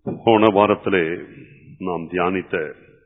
போன வாரத்திலே நாம் தியானித்த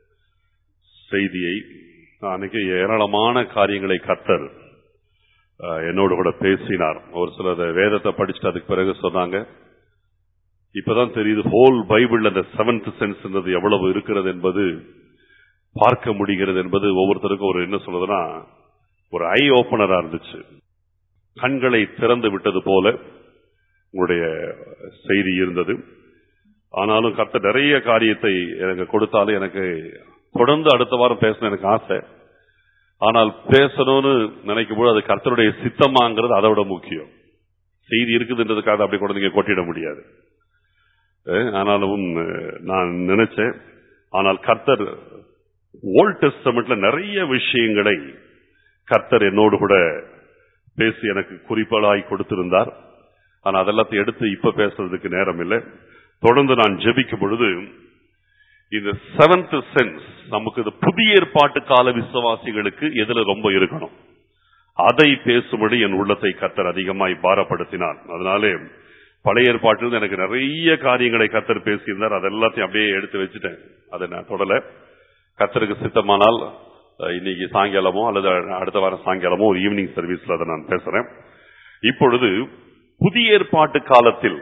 செய்தியை அன்னைக்கு ஏராளமான காரியங்களை கத்தர் அஹ், என்னோடு கூட பேசினார் ஒரு சிலர் வேதத்தை படிச்சுட்டு அதுக்கு பிறகு சொன்னாங்க இப்பதான் தெரியுது ஹோல் பைபிள் அந்த செவன்த் சென்ஸ் எவ்வளவு இருக்கிறது என்பது பார்க்க முடிகிறது என்பது ஒவ்வொருத்தருக்கும் ஒரு என்ன சொல்றதுன்னா ஒரு ஐ ஓபனரா இருந்துச்சு கண்களை திறந்து விட்டது போல உங்களுடைய செய்தி இருந்தது ஆனாலும் கத்த நிறைய காரியத்தை எனக்கு கொடுத்தாலும் எனக்கு தொடர்ந்து அடுத்த வாரம் பேசணும் எனக்கு ஆசை ஆனால் பேசணும்னு நினைக்கும் போது அது கர்த்தருடைய சித்தமாங்கிறது அதை விட முக்கியம் செய்தி இருக்குதுன்றதுக்காக அப்படி கூட நீங்க கொட்டிட முடியாது அஹ், ஆனாலும் அஹ், நான் நினைச்சேன் ஆனால் கர்த்தர் ஓல்ட் டெஸ்டமெண்ட்ல நிறைய விஷயங்களை கர்த்தர் என்னோடு கூட பேசி எனக்கு குறிப்பாளாய் கொடுத்திருந்தார் ஆனா அதெல்லாத்தையும் எடுத்து இப்ப பேசுறதுக்கு நேரம் இல்லை தொடர்ந்து நான் ஜெபிக்கும் பொழுது இந்த செவன்த் சென்ஸ் நமக்கு இந்த புதிய ஏற்பாட்டு கால விசுவாசிகளுக்கு எதுல ரொம்ப இருக்கணும் அதை பேசும்படி என் உள்ளத்தை கத்தர் அதிகமாய் பாரப்படுத்தினார் அதனாலே பழைய ஏற்பாட்டில் எனக்கு நிறைய காரியங்களை கத்தர் பேசியிருந்தார் அது எல்லாத்தையும் அப்படியே எடுத்து வச்சுட்டேன் அதை நான் தொடல கத்தருக்கு சித்தமானால் அஹ், இன்னைக்கு சாயங்காலமோ அல்லது அடுத்த வாரம் சாயங்காலமோ ஒரு ஈவினிங் சர்வீஸ்ல அதை நான் பேசுறேன் இப்பொழுது புதிய ஏற்பாட்டு காலத்தில்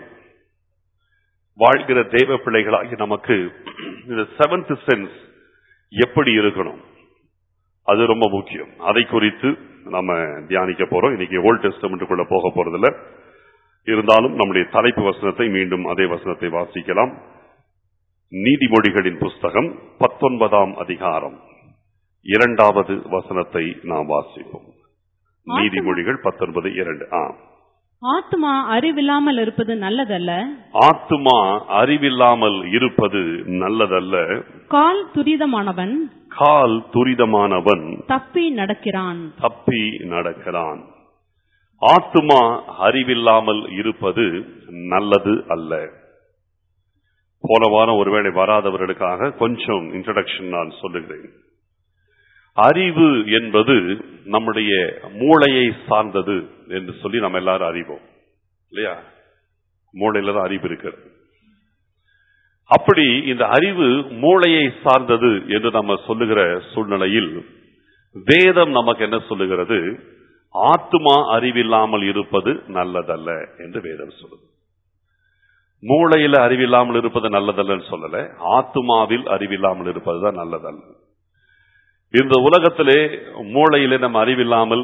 வாழ்கிற தேவ பிள்ளைகளாகி நமக்கு இந்த செவன்த் சென்ஸ் எப்படி இருக்கணும் அது ரொம்ப முக்கியம் அதை குறித்து நம்ம தியானிக்க போறோம் இன்னைக்கு ஓல்ட் டெஸ்டமெண்ட்டுக்குள்ள போக போறதில்ல இருந்தாலும் நம்முடைய தலைப்பு வசனத்தை மீண்டும் அதே வசனத்தை வாசிக்கலாம் நீதிமொழிகளின் புஸ்தகம் பத்தொன்பதாம் அதிகாரம் இரண்டாவது வசனத்தை நாம் வாசிப்போம் நீதிமொழிகள் பத்தொன்பது இரண்டு ஆ ஆத்மா அறிவில்லாமல் இருப்பது நல்லதல்ல ஆத்துமா அறிவில்லாமல் இருப்பது நல்லதல்ல கால் துரிதமானவன் கால் துரிதமானவன் தப்பி நடக்கிறான் தப்பி நடக்கிறான் ஆத்துமா அறிவில்லாமல் இருப்பது நல்லது அல்ல போன வாரம் ஒருவேளை வராதவர்களுக்காக கொஞ்சம் இன்ட்ரடக்ஷன் நான் சொல்லுகிறேன் அறிவு என்பது நம்முடைய மூளையை சார்ந்தது என்று சொல்லி நம்ம எல்லாரும் அறிவோம் இல்லையா மூளையில தான் அறிவு இருக்கிறது அப்படி இந்த அறிவு மூளையை சார்ந்தது என்று நம்ம சொல்லுகிற சூழ்நிலையில் வேதம் நமக்கு என்ன சொல்லுகிறது ஆத்துமா அறிவில்லாமல் இருப்பது நல்லதல்ல என்று வேதம் சொல்லுது மூளையில அறிவில்லாமல் இருப்பது நல்லதல்லன்னு சொல்லல ஆத்துமாவில் அறிவில்லாமல் இருப்பதுதான் நல்லதல்ல இந்த உலகத்திலே மூளையிலே நம்ம அறிவில்லாமல்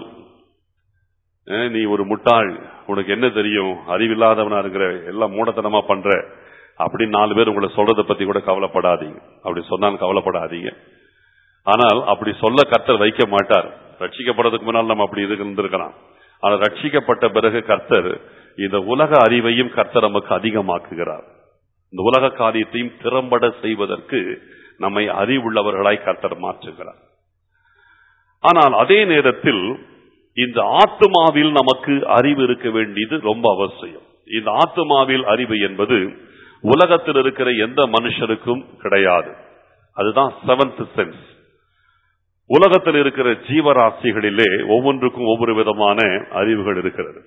அஹ், நீ ஒரு முட்டாள் உனக்கு என்ன தெரியும் அறிவில்லாதவனா இருக்கிற எல்லாம் மூடத்தனமா பண்ற அப்படின்னு நாலு பேர் உங்களை சொல்றதை பத்தி கூட கவலைப்படாதீங்க அப்படி சொன்னாலும் கவலைப்படாதீங்க ஆனால் அப்படி சொல்ல கர்த்தர் வைக்க மாட்டார் ரட்சிக்கப்படுறதுக்கு முன்னால் நம்ம அப்படி இருந்திருக்கலாம் ஆனால் ரட்சிக்கப்பட்ட பிறகு கர்த்தர் இந்த உலக அறிவையும் கர்த்தர் நமக்கு அதிகமாக்குகிறார் இந்த உலக காரியத்தையும் திறம்பட செய்வதற்கு நம்மை அறிவுள்ளவர்களாய் கர்த்தர் மாற்றுகிறார் ஆனால் அதே நேரத்தில் இந்த ஆத்மாவில் நமக்கு அறிவு இருக்க வேண்டியது ரொம்ப அவசியம் இந்த ஆத்மாவில் அறிவு என்பது உலகத்தில் இருக்கிற எந்த மனுஷருக்கும் கிடையாது அதுதான் செவன்த் சென்ஸ் உலகத்தில் இருக்கிற ஜீவராசிகளிலே ஒவ்வொன்றுக்கும் ஒவ்வொரு விதமான அறிவுகள் இருக்கிறது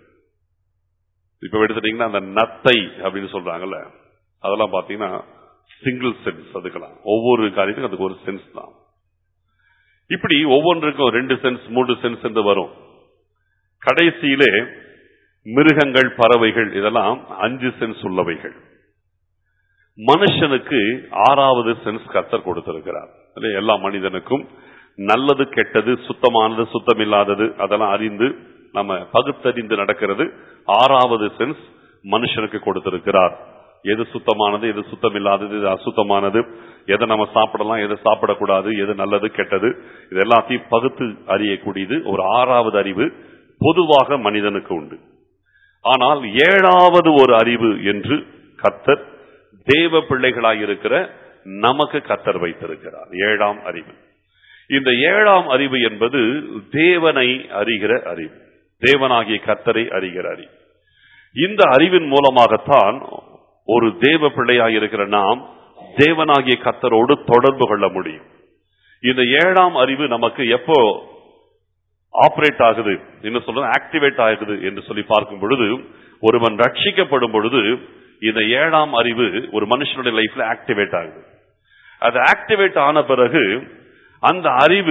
இப்ப எடுத்துட்டீங்கன்னா அந்த நத்தை அப்படின்னு சொல்றாங்கல்ல அதெல்லாம் பாத்தீங்கன்னா சிங்கிள் சென்ஸ் அதுக்கெல்லாம் ஒவ்வொரு காரியத்துக்கும் அதுக்கு ஒரு சென்ஸ் தான் இப்படி ஒவ்வொன்றுக்கும் ரெண்டு சென்ஸ் மூன்று சென்ஸ் என்று வரும் கடைசியிலே மிருகங்கள் பறவைகள் இதெல்லாம் அஞ்சு சென்ஸ் உள்ளவைகள் மனுஷனுக்கு ஆறாவது சென்ஸ் கர்த்தர் கொடுத்திருக்கிறார் இல்லையா? எல்லா மனிதனுக்கும் நல்லது கெட்டது சுத்தமானது சுத்தமில்லாதது அதெல்லாம் அறிந்து நம்ம பகுத்தறிந்து நடக்கிறது ஆறாவது சென்ஸ் மனுஷனுக்கு கொடுத்திருக்கிறார் எது சுத்தமானது எது சுத்தமில்லாதது எது அசுத்தமானது எதை நம்ம சாப்பிடலாம் எதை சாப்பிடக்கூடாது எது நல்லது கெட்டது இது எல்லாத்தையும் பகுத்து அறியக்கூடியது ஒரு ஆறாவது அறிவு பொதுவாக மனிதனுக்கு உண்டு ஆனால் ஏழாவது ஒரு அறிவு என்று கர்த்தர் தேவ பிள்ளைகளாயிருக்கிற நமக்கு கர்த்தர் வைத்திருக்கிறார் ஏழாம் அறிவு இந்த ஏழாம் அறிவு என்பது தேவனை அறிகிற அறிவு தேவனாகிய கர்த்தரை அறிகிற அறிவு இந்த அறிவின் மூலமாகத்தான் ஒரு தேவ பிள்ளையாயிருக்கிற நாம் தேவனாகிய கர்த்தரோடு தொடர்பு கொள்ள முடியும் இந்த ஏழாம் அறிவு நமக்கு எப்போ ஆபரேட் ஆகுது என்ன சொல்றது ஆக்டிவேட் ஆகுது என்று சொல்லி பார்க்கும் பொழுது ஒருவன் ரட்சிக்கப்படும் பொழுது இந்த ஏழாம் அறிவு ஒரு மனுஷனுடைய லைஃப்ல ஆக்டிவேட் ஆகுது அது ஆக்டிவேட் ஆன பிறகு அந்த அறிவு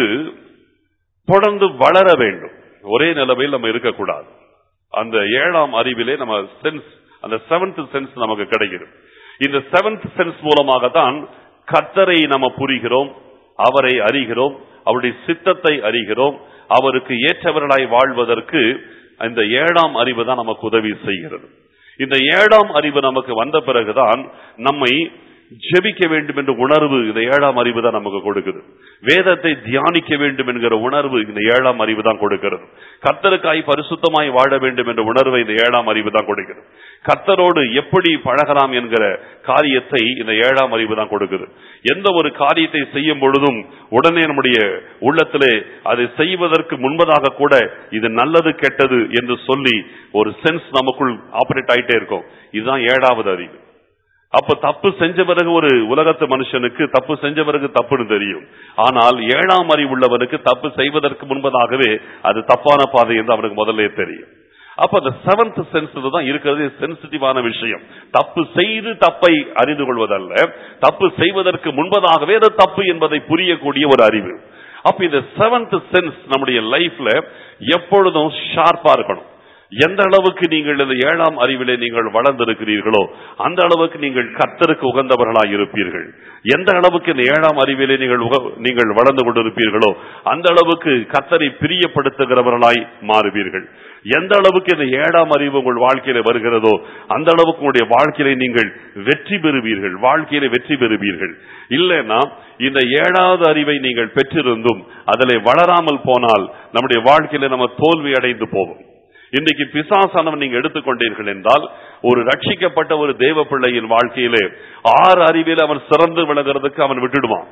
தொடர்ந்து வளர வேண்டும் ஒரே நிலைமையில் நம்ம இருக்கக்கூடாது அந்த ஏழாம் அறிவிலே நம்ம சென்ஸ் அந்த செவன்த் சென்ஸ் நமக்கு கிடைக்கிறது இந்த செவன்த் சென்ஸ் மூலமாக தான் கத்தரை நம்ம புரிகிறோம் அவரை அறிகிறோம் அவருடைய சித்தத்தை அறிகிறோம் அவருக்கு ஏற்றவர்களாய் வாழ்வதற்கு இந்த ஏழாம் அறிவு தான் நமக்கு உதவி செய்கிறது இந்த ஏழாம் அறிவு நமக்கு வந்த பிறகுதான் நம்மை ஜெபிக்க வேண்டும் என்ற உணர்வு இந்த ஏழாம் அறிவு தான் நமக்கு கொடுக்குது வேதத்தை தியானிக்க வேண்டும் என்கிற உணர்வு இந்த ஏழாம் அறிவு தான் கொடுக்கிறது கர்த்தருக்காய் பரிசுத்தமாய் வாழ வேண்டும் என்ற உணர்வை இந்த ஏழாம் அறிவு தான் கொடுக்கிறது கர்த்தரோடு எப்படி பழகலாம் என்கிற காரியத்தை இந்த ஏழாம் அறிவு தான் கொடுக்குது எந்த ஒரு காரியத்தை செய்யும் பொழுதும் உடனே நம்முடைய உள்ளத்திலே அதை செய்வதற்கு முன்பதாக கூட இது நல்லது கெட்டது என்று சொல்லி ஒரு சென்ஸ் நமக்குள் ஆபரேட் ஆயிட்டே இருக்கும் இதுதான் ஏழாவது அறிவு அப்ப தப்பு செஞ்ச பிறகு ஒரு உலகத்து மனுஷனுக்கு தப்பு செஞ்ச பிறகு தப்புன்னு தெரியும் ஆனால் ஏழாம் அறிவு உள்ளவனுக்கு தப்பு செய்வதற்கு முன்பதாகவே அது தப்பான பாதை என்று அவனுக்கு முதல்ல தெரியும் அப்ப அந்த செவன்த் சென்ஸ் தான் இருக்கிறது சென்சிட்டிவான விஷயம் தப்பு செய்து தப்பை அறிந்து கொள்வதல்ல தப்பு செய்வதற்கு முன்பதாகவே அது தப்பு என்பதை புரியக்கூடிய ஒரு அறிவு அப்ப இந்த செவன்த் சென்ஸ் நம்முடைய லைஃப்ல எப்பொழுதும் ஷார்ப்பா இருக்கணும் எந்த அளவுக்கு நீங்கள் இந்த ஏழாம் அறிவிலே நீங்கள் வளர்ந்திருக்கிறீர்களோ அந்த அளவுக்கு நீங்கள் கர்த்தருக்கு உகந்தவர்களாய் இருப்பீர்கள் எந்த அளவுக்கு இந்த ஏழாம் அறிவிலே நீங்கள் உக- நீங்கள் வளர்ந்து கொண்டிருப்பீர்களோ அந்த அளவுக்கு கர்த்தரை பிரியப்படுத்துகிறவர்களாய் மாறுவீர்கள் எந்த அளவுக்கு இந்த ஏழாம் அறிவு உங்கள் வாழ்க்கையில வருகிறதோ அந்த அளவுக்கு உங்களுடைய வாழ்க்கையில நீங்கள் வெற்றி பெறுவீர்கள் வாழ்க்கையில வெற்றி பெறுவீர்கள் இல்லைன்னா இந்த ஏழாவது அறிவை நீங்கள் பெற்றிருந்தும் அதிலே வளராமல் போனால் நம்முடைய வாழ்க்கையில நம்ம தோல்வி அடைந்து போவோம் இன்றைக்கு பிசாசானவன் நீங்க எடுத்துக்கொண்டீர்கள் என்றால் ஒரு ரட்சிக்கப்பட்ட ஒரு தேவ பிள்ளையின் வாழ்க்கையிலே ஆறு அறிவில அவன் சிறந்து விளங்குறதுக்கு அவன் விட்டுடுவான்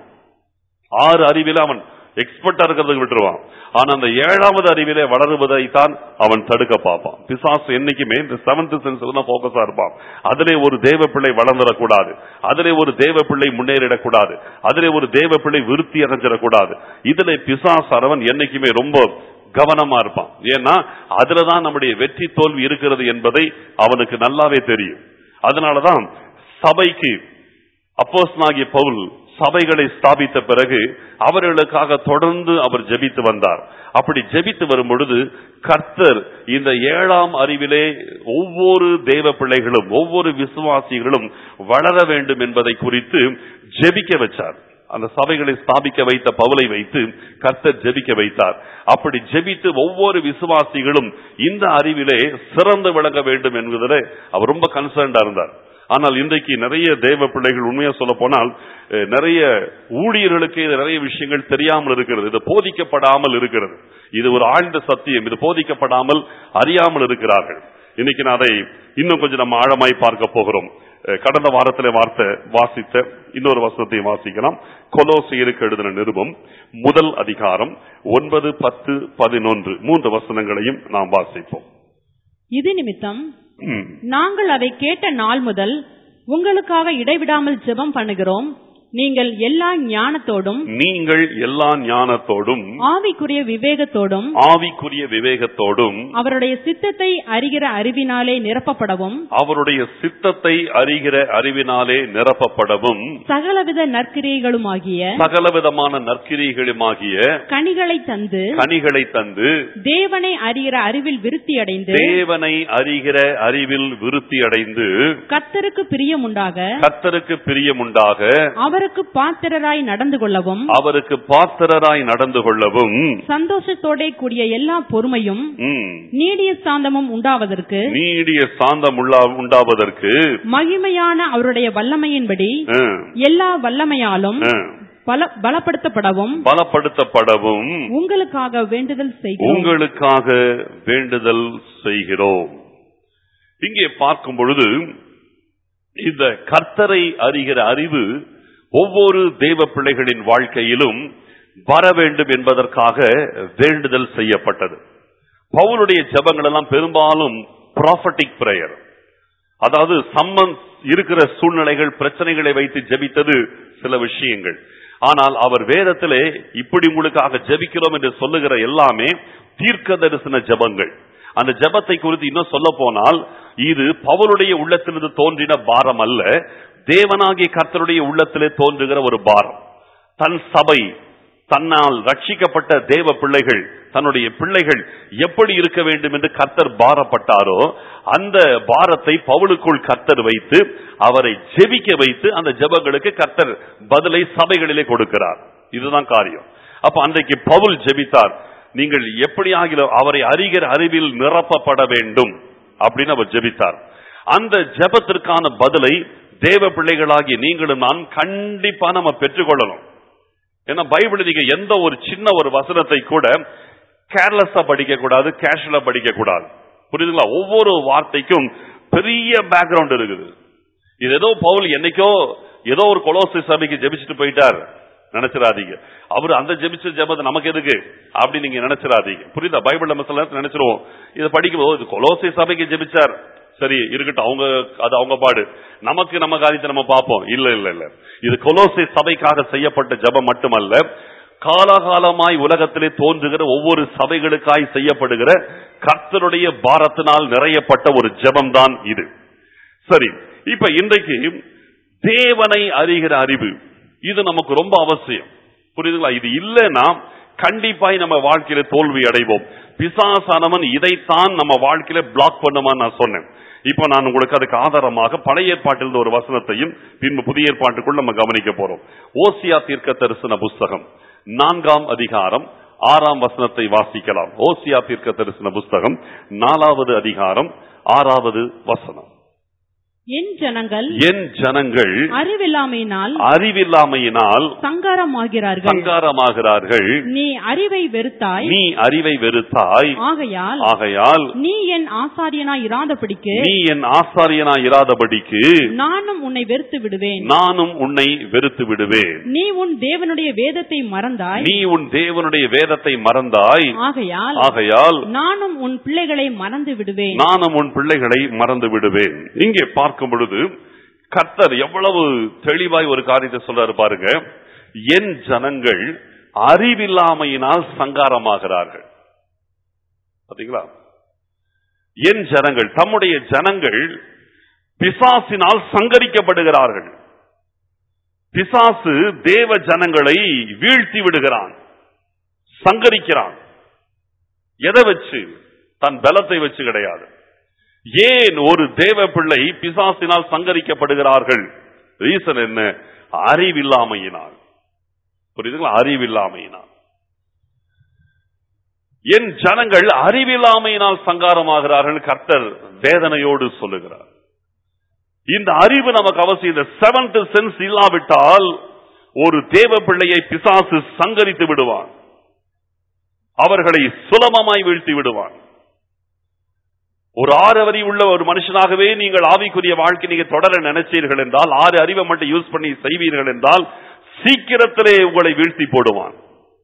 ஆறு அறிவில அவன் எக்ஸ்பர்ட்டா இருக்கிறதுக்கு விட்டுருவான் ஆனா அந்த ஏழாவது அறிவிலே வளருவதை தான் அவன் தடுக்க பார்ப்பான் பிசாசு என்னைக்குமே இந்த செவன்த் சென்ஸ்ல தான் போக்கஸா இருப்பான் அதிலே ஒரு தேவ பிள்ளை வளர்ந்துடக்கூடாது அதிலே ஒரு தேவ பிள்ளை முன்னேறிடக்கூடாது அதிலே ஒரு தேவ பிள்ளை விருத்தி அடைஞ்சிடக்கூடாது இதுல பிசாசானவன் என்னைக்குமே ரொம்ப கவனமா இருப்பான் ஏன்னா அதுலதான் நம்முடைய வெற்றி தோல்வி இருக்கிறது என்பதை அவனுக்கு நல்லாவே தெரியும் அதனாலதான் சபைக்கு அப்போஸ்தலனாகிய பவுல் சபைகளை ஸ்தாபித்த பிறகு அவர்களுக்காக தொடர்ந்து அவர் ஜெபித்து வந்தார் அப்படி ஜெபித்து வரும் பொழுது கர்த்தர் இந்த ஏழாம் அறிவிலே ஒவ்வொரு தேவ பிள்ளைகளும் ஒவ்வொரு விசுவாசிகளும் வளர வேண்டும் என்பதை குறித்து ஜெபிக்க வச்சார் அந்த சபைகளை ஸ்தாபிக்க வைத்த பவுலை வைத்து கர்த்தர் ஜெபிக்க வைத்தார் அப்படி ஜெபித்து ஒவ்வொரு விசுவாசிகளும் இந்த அறிவிலே சிறந்து விளங்க வேண்டும் என்பதிலே அவர் ரொம்ப கன்சர்ன்டா இருந்தார் ஆனால் இன்றைக்கு நிறைய தேவ பிள்ளைகள் உண்மையா சொல்ல போனால் அஹ், நிறைய ஊழியர்களுக்கு இது நிறைய விஷயங்கள் தெரியாமல் இருக்கிறது இது போதிக்கப்படாமல் இருக்கிறது இது ஒரு ஆழ்ந்த சத்தியம் இது போதிக்கப்படாமல் அறியாமல் இருக்கிறார்கள் இன்னைக்கு நான் அதை இன்னும் கொஞ்சம் நம்ம ஆழமாய் பார்க்க போகிறோம் அஹ், கடந்த வாரத்திலே வார்த்தை வாசித்த இன்னொரு வசனத்தை வாசிக்கலாம் கொலோசியருக்கு எழுதின நிருபம் முதல் அதிகாரம் ஒன்பது பத்து பதினொன்று மூன்று வசனங்களையும் நாம் வாசிப்போம் இது நிமித்தம் ம். நாங்கள் அதை கேட்ட நாள் முதல் உங்களுக்காக இடைவிடாமல் ஜெபம் பண்ணுகிறோம் நீங்கள் எல்லா ஞானத்தோடும் நீங்கள் எல்லா ஞானத்தோடும் ஆவிக்குரிய விவேகத்தோடும் ஆவிக்குரிய விவேகத்தோடும் அவருடைய சித்தத்தை அறிகிற அறிவினாலே நிரப்பப்படவும் அவருடைய சித்தத்தை அறிகிற அறிவினாலே நிரப்பப்படவும் சகலவித நற்கிரியைகளுமாகிய சகலவிதமான நற்கிரிகளுமாகிய கனிகளை தந்து கனிகளை தந்து தேவனை அறிகிற அறிவில் விருத்தியடைந்து தேவனை அறிகிற அறிவில் விருத்தி அடைந்து கர்த்தருக்கு பிரியமுண்டாக கர்த்தருக்கு பிரியமுண்டாக அவருக்கு பாத்திரராய் நடந்து கொள்ளவும் அவருக்கு பாத்திரராய் நடந்து கொள்ளவும் சந்தோஷத்தோட கூடிய எல்லா பொறுமையும் ம், நீடிய சாந்தமும் உண்டாவதற்கு நீடிய சாந்தம் உள்ளா- உண்டாவதற்கு மகிமையான அவருடைய வல்லமையின்படி ம், எல்லா வல்லமையாலும் ம், பல பலப்படுத்தப்படவும் பலப்படுத்தப்படவும் உங்களுக்காக வேண்டுதல் செய்கிறோம் உங்களுக்காக வேண்டுதல் செய்கிறோம் இங்கே பார்க்கும் பொழுது இந்த கர்த்தரை அறிகிற அறிவு ஒவ்வொரு தேவ பிள்ளைகளின் வாழ்க்கையிலும் வர வேண்டும் என்பதற்காக வேண்டுதல் செய்யப்பட்டது பவுலுடைய ஜெபங்கள் எல்லாம் பெரும்பாலும் ப்ராஃபட்டிக் பிரேயர் அதாவது சம்மன் இருக்கிற சூழ்நிலைகள் பிரச்சனைகளை வைத்து ஜெபித்தது சில விஷயங்கள் ஆனால் அவர் வேதத்திலே இப்படி உங்களுக்காக ஜெபிக்கிறோம் என்று சொல்லுகிற எல்லாமே தீர்க்க தரிசன ஜெபங்கள் அந்த ஜெபத்தை குறித்து இன்னும் சொல்ல போனால் இது பவுலுடைய உள்ளத்திலிருந்து தோன்றின பாரம் அல்ல தேவனாகிய கர்த்தருடைய உள்ளத்திலே தோன்றுகிற ஒரு பாரம் தன் சபை தன்னால் ரட்சிக்கப்பட்ட தேவ பிள்ளைகள் தன்னுடைய பிள்ளைகள் எப்படி இருக்க வேண்டும் என்று கர்த்தர் பாரப்பட்டாரோ அந்த பாரத்தை பவுலுக்குள் கர்த்தர் வைத்து அவரை ஜெபிக்க வைத்து அந்த ஜெபங்களுக்கு கர்த்தர் பதிலை சபைகளிலே கொடுக்கிறார் இதுதான் காரியம் அப்ப அன்றைக்கு பவுல் ஜெபித்தார் நீங்கள் எப்படி ஆகிலும் அவரை அறிகிற அறிவில் நிரப்பப்பட வேண்டும் அப்படின்னு அவர் ஜெபித்தார் அந்த ஜெபத்திற்கான பதிலை தேவ பிள்ளைகளாகிய நீங்களும் நான் கண்டிப்பா நம்ம பெற்றுக்கொள்ளணும் ஏன்னா பைபிள் நீங்க எந்த ஒரு சின்ன ஒரு வசனத்தை கூட கேர்லெஸ்ஸா படிக்க கூடாது கேஷுவலா படிக்க கூடாது புரியுதுங்களா ஒவ்வொரு வார்த்தைக்கும் பெரிய பேக்ரவுண்ட் இருக்குது இது ஏதோ பவுல் என்னைக்கோ ஏதோ ஒரு கொலோசி சபைக்கு ஜெபிச்சுட்டு போயிட்டார் நினைச்சிடாதீங்க அவர் அந்த ஜெபிச்ச ஜெபத்தை நமக்கு எதுக்கு அப்படி நீங்க நினைச்சிடாதீங்க புரியுதா பைபிள் நம்ம சில நேரத்துல நினைச்சிருவோம் இதை படிக்கும்போது இது கொலோசி சபைக்கு ஜெபிச்சார் சரி இருக்கட்டும் அவங்க அது அவங்க பாடு நமக்கு நம்ம காரியத்தை நம்ம பார்ப்போம் இல்ல இல்ல இல்ல இது கொலோசி சபைக்காக செய்யப்பட்ட ஜெபம் மட்டுமல்ல காலகாலமாய் உலகத்திலே தோன்றுகிற ஒவ்வொரு சபைகளுக்காய் செய்யப்படுகிற கர்த்தருடைய பாரத்தினால் நிறையப்பட்ட ஒரு ஜெபம் தான் இது சரி இப்ப இன்றைக்கு தேவனை அறிகிற அறிவு இது நமக்கு ரொம்ப அவசியம் புரியுதுங்களா இது இல்லைன்னா கண்டிப்பாய் நம்ம வாழ்க்கையில தோல்வி அடைவோம் பிசாசானவன் இதைத்தான் நம்ம வாழ்க்கையில பிளாக் பண்ணுமான்னு நான் சொன்னேன் இப்போ நான் உங்களுக்கு அதுக்கு ஆதாரமாக பழைய ஏற்பாட்டில் ஒரு வசனத்தையும் பின்பு புதிய ஏற்பாட்டுக்குள் நம்ம கவனிக்க போறோம் ஓசியா தீர்க்க தரிசன புஸ்தகம் நான்காம் அதிகாரம் ஆறாம் வசனத்தை வாசிக்கலாம் ஓசியா தீர்க்க தரிசன புஸ்தகம் நாலாவது அதிகாரம் ஆறாவது வசனம் என் ஜனங்கள் என் ஜனங்கள் அறிவில்லாமையினால் அறிவில்லாமையினால் சங்காரமாகிறார்கள் சங்காரமாகிறார்கள் நீ அறிவை வெறுத்தாய் நீ அறிவை வெறுத்தாய் ஆகையால் ஆகையால் நீ என் ஆசாரியனாய் இராதபடிக்கு நீ என் ஆசாரியனா இராதபடிக்கு நானும் உன்னை வெறுத்து விடுவேன் நானும் உன்னை வெறுத்து விடுவேன் நீ உன் தேவனுடைய வேதத்தை மறந்தாய் நீ உன் தேவனுடைய வேதத்தை மறந்தாய் ஆகையால் ஆகையால் நானும் உன் பிள்ளைகளை மறந்து விடுவேன் நானும் உன் பிள்ளைகளை மறந்து விடுவேன் இங்கே பார்க்கும் பொழுது கர்த்தர் எவ்வளவு தெளிவாய் ஒரு காரியத்தை சொல்றாரு பாருங்க என் ஜனங்கள் அறிவில்லாமையினால் சங்காரமாகிறார்கள் பாத்தீங்களா என் ஜனங்கள் தம்முடைய ஜனங்கள் பிசாசினால் சங்கரிக்கப்படுகிறார்கள் பிசாசு தேவ ஜனங்களை வீழ்த்தி விடுகிறான் சங்கரிக்கிறான் எதை வச்சு தன் பலத்தை வச்சு கிடையாது ஏன் ஒரு தேவ பிள்ளை பிசாசினால் சங்கரிக்கப்படுகிறார்கள் ரீசன் என்ன அறிவில்லாமையினால் புரியுதுங்களா அறிவில்லாமையினால் என் ஜனங்கள் அறிவில்லாமையினால் சங்காரமாகிறார்கள் கர்த்தர் வேதனையோடு சொல்லுகிறார் இந்த அறிவு நமக்கு அவசியம் இந்த செவன்த் சென்ஸ் இல்லாவிட்டால் ஒரு தேவ பிள்ளையை பிசாசு சங்கரித்து விடுவான் அவர்களை சுலபமாய் வீழ்த்தி விடுவான் ஒரு ஆறு அறி உள்ள ஒரு மனுஷனாகவே நீங்கள் ஆவிக்குரிய வாழ்க்கை நீங்க தொடர நினைச்சீர்கள் என்றால் ஆறு அறிவை மட்டும் யூஸ் பண்ணி செய்வீர்கள் என்றால் சீக்கிரத்திலே உங்களை வீழ்த்தி போடுவான்